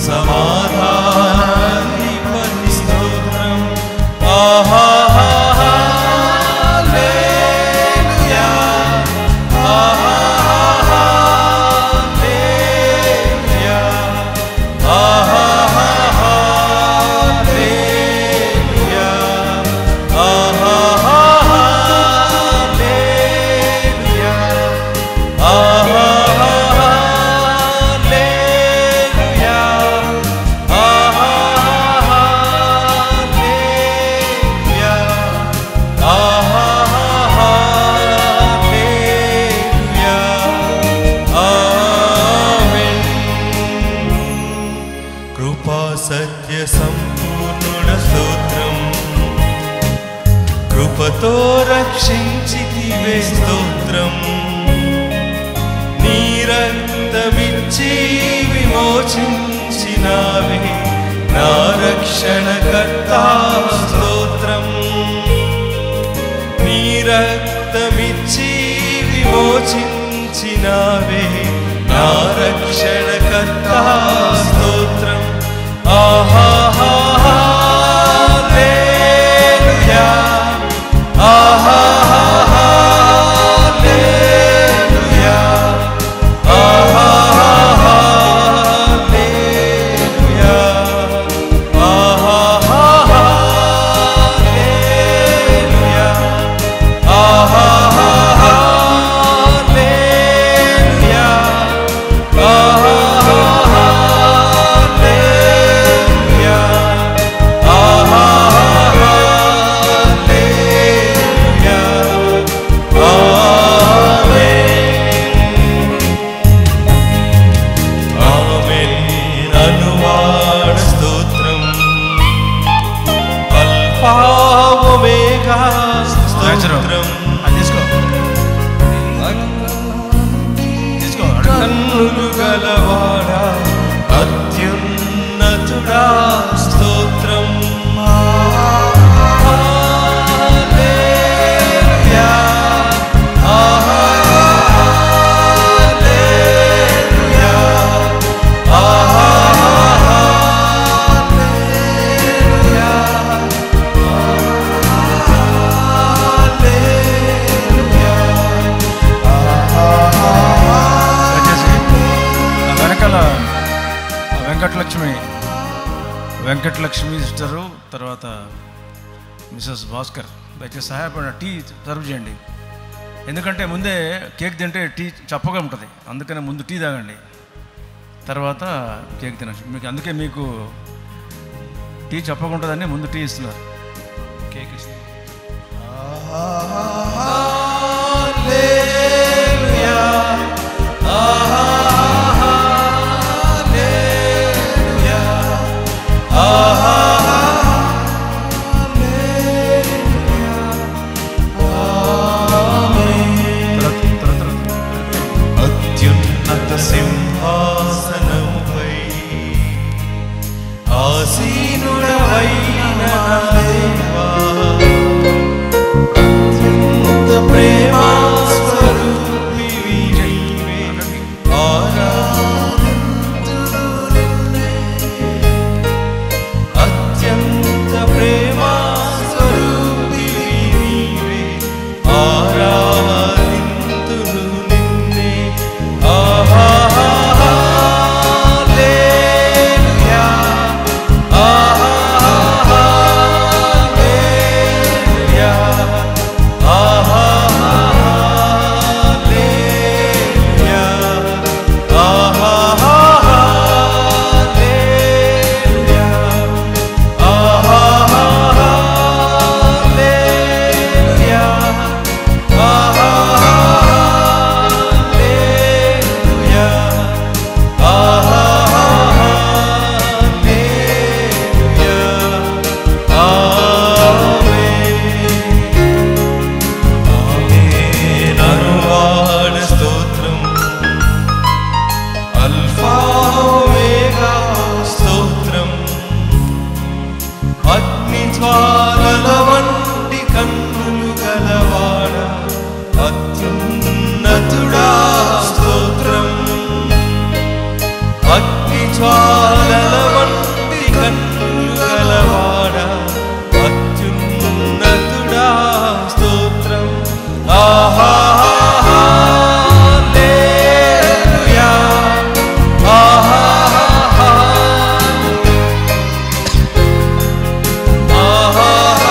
సమాధానాధిపతి స్తోత్రం ఆహా కృపా సత్య సంపూర్ణుడ స్తోత్రం కృపతో రక్షించితివే స్తోత్రం నీ రక్తమిచ్చి విమోచించినావే నా రక్షణకర్త స్తోత్రం నీ రక్తమిచ్చి విమోచించినావే నా రక్షణకర్త స్తోత్రం ఆహాలేలుయా ఆహాలేలుయా ఆహాలేలుయా అల్ఫా ఒమేగా రాజరావు, స్తోత్రం అది తీసుకో తీసుకో కన్నులు గలవాడా అత్యున్నతుడా స్తోత్రం హల్లెలూయా. హల్లెలూయా. హల్లెలూయా. దయచేసి ఆ వెనకాల ఆ వెంకటలక్ష్మి వెంకటలక్ష్మి సిస్టరు తర్వాత మిసెస్ భాస్కర్ దయచేసి సహాయపడిన టీ సర్వ్ చేయండి ఎందుకంటే ముందే కేక్ తింటే టీ చప్పగా ఉంటుంది అందుకనే ముందు టీ తాగండి తర్వాత కేక్ తినచ్చు మీకు అందుకే మీకు టీ చెప్పకుంటుందని ముందు టీ ఇస్తున్నారు కేక్ ఇస్తున్నారు తర్వాత తర్వాత తర్వాత అత్యున్నత సింహాసనముపై ఆసీనుడవైన దేవా అత్యంత ప్రేమా స్వరూపివి నీవే. ఆరాధింతును నిన్నే. అత్యంత ప్రేమా స్వరూపివి నీవే. ఆరాధింతును నిన్నే. ఆహాలేలుయా. ఆహాలేలుయా. ఆహాలేలుయా. ఆహాలేలుయా. ఆహాలేలుయా. ఆహాలేలుయా. ఆహాలేలుయా. ఆమేన్. అనువాడ స్తోత్రం అల్ఫా ఒమేగా స్తోత్రం అగ్ని జ్వాలల వంటి కన్నులు గలవాడ అత్యున్నతుడా స్తోత్రం అగ్ని జ్వాలల వంటి కన్నులు గలవాడ అత్యున్నతుడా స్తోత్రం ఆహా హల్లెలూయా. ఆహా ఆహా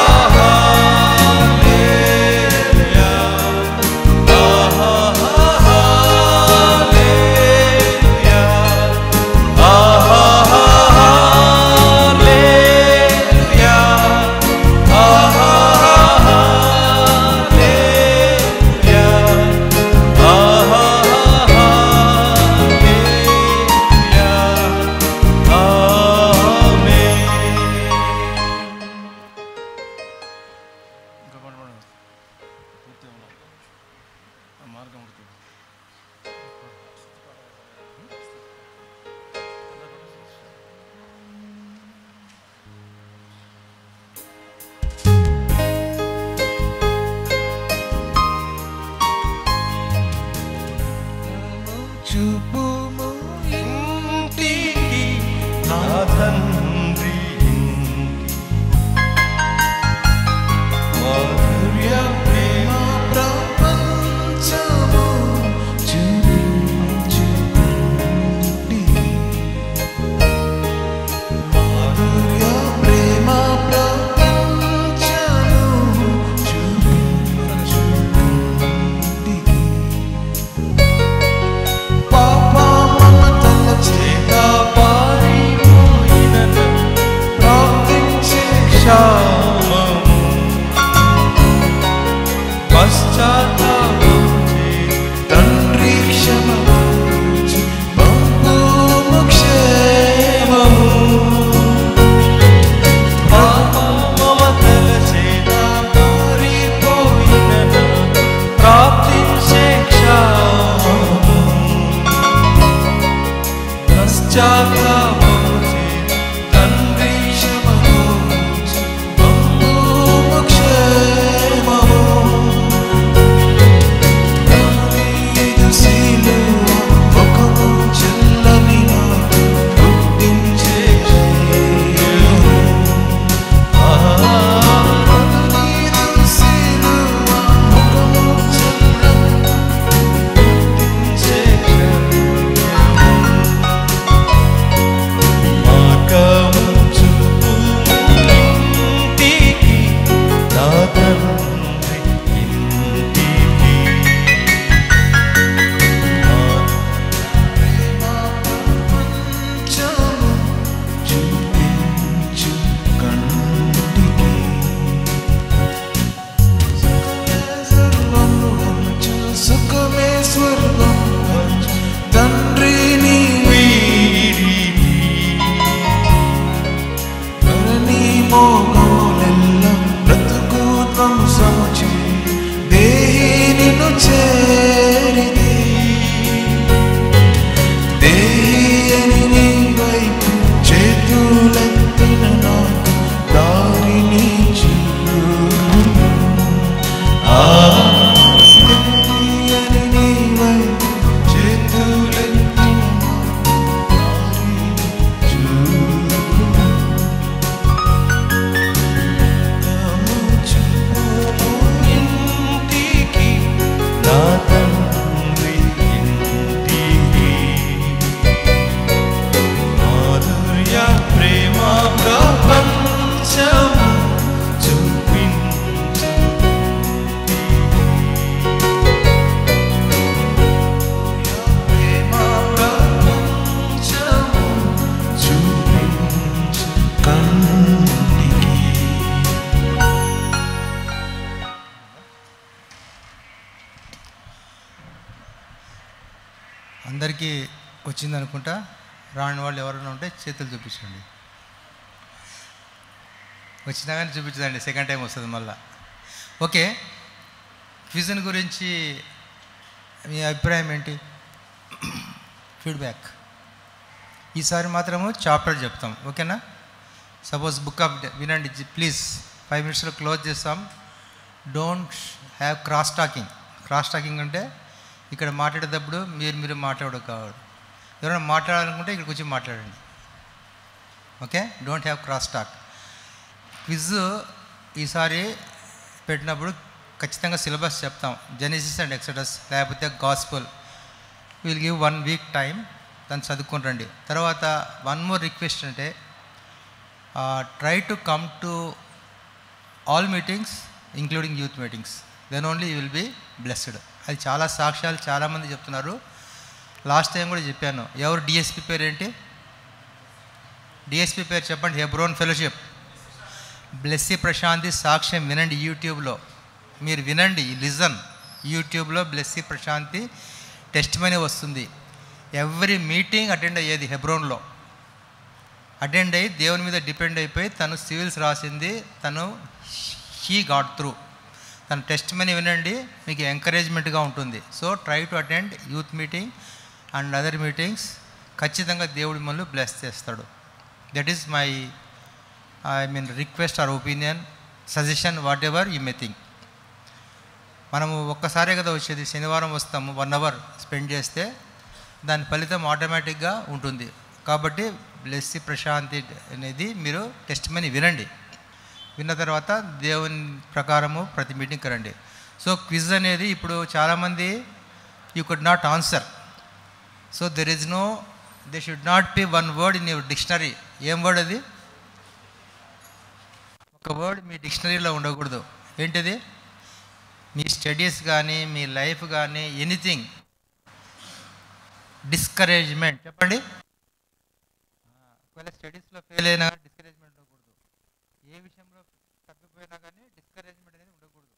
మోగోలెల్ల బ్రతుకు ధ్వంసముచి దేహి నిన్ను చేరిది దేహి నీ వైపు చేతులెత్తిన నాకు దారిని చూపు ఆ దేహి నీ వైపు చేతులెత్తిన ఇంటికి నా తండ్రి ఇంటికి మాధుర్య ప్రేమ ప్రపంచము చూపించు ప్రేమ ప్రపంచము చూపించు కంటికి అందరికీ వచ్చింది అనుకుంటా రాని వాళ్ళు ఎవరైనా ఉంటే చేతులు చూపించండి వచ్చినా కానీ చూపించదండి సెకండ్ టైం వస్తుంది మళ్ళా ఓకే క్విజన్ గురించి మీ అభిప్రాయం ఏంటి ఫీడ్బ్యాక్ ఈసారి మాత్రము చాప్టర్ చెప్తాం ఓకేనా సపోజ్ బుక్ ఆఫ్ వినండి ప్లీజ్ ఫైవ్ మినిట్స్లో క్లోజ్ చేస్తాం don't have cross talking cross talking అంటే ఇక్కడ మాట్లాడేటప్పుడు మీరు మీరు మాట్లాడడం కావాలి ఎవరైనా మాట్లాడాలనుకుంటే ఇక్కడ కూర్చొని మాట్లాడండి okay don't have cross talk quiz ఈసారి పెట్టినప్పుడు ఖచ్చితంగా సిలబస్ చెప్తాం జెనిసిస్ అండ్ ఎక్సడస్ లేకపోతే gospel will give one week time దాన్ని చదువుకొని రండి తర్వాత వన్ మోర్ రిక్వెస్ట్ అంటే try to come to all meetings including youth meetings then only you will be blessed అది చాలా సాక్ష్యాలు చాలామంది చెప్తున్నారు లాస్ట్ టైం కూడా చెప్పాను ఎవరు డిఎస్పి పేరు ఏంటి డిఎస్పి పేరు చెప్పండి హెబ్రోన్ ఫెలోషిప్ బ్లెస్సి ప్రశాంతి సాక్ష్యం వినండి యూట్యూబ్లో మీరు వినండి లిజన్ యూట్యూబ్లో బ్లెస్సి ప్రశాంతి టెస్ట్ మనీ వస్తుంది ఎవ్రీ మీటింగ్ అటెండ్ అయ్యేది హెబ్రోన్లో అటెండ్ అయ్యి దేవుని మీద డిపెండ్ అయిపోయి తను సివిల్స్ రాసింది తను హీ గాడ్ త్రూ తన టెస్ట్ మనీ వినండి మీకు ఎంకరేజ్మెంట్గా ఉంటుంది so try to attend youth meeting and other meetings ఖచ్చితంగా దేవుడి మనల్ని బ్లెస్ చేస్తాడు that is my I mean request or opinion suggestion whatever you may think మనము ఒక్కసారే కదా వచ్చేది శనివారం వస్తాము వన్ అవర్ స్పెండ్ చేస్తే దాని ఫలితం ఆటోమేటిక్గా ఉంటుంది కాబట్టి బ్లెస్సి ప్రశాంతి అనేది మీరు టెస్ట్ మనీ వినండి విన్న తర్వాత దేవుని ప్రకారము ప్రతి మీటింగ్కి రండి సో క్విజ్ అనేది ఇప్పుడు చాలామంది you could not answer so there is no they should not be one word in your dictionary ఏం వర్డ్ అది ఒక వర్డ్ మీ డిక్షనరీలో ఉండకూడదు ఏంటిది మీ స్టడీస్ కానీ మీ లైఫ్ కానీ ఎనీథింగ్ డిస్కరేజ్మెంట్ చెప్పండి ఒకవేళ స్టడీస్లో ఫెయిల్ అయినా డిస్కరేజ్మెంట్ ఉండకూడదు ఏ విషయంలో తప్పిపోయినా కానీ డిస్కరేజ్మెంట్ అనేది ఉండకూడదు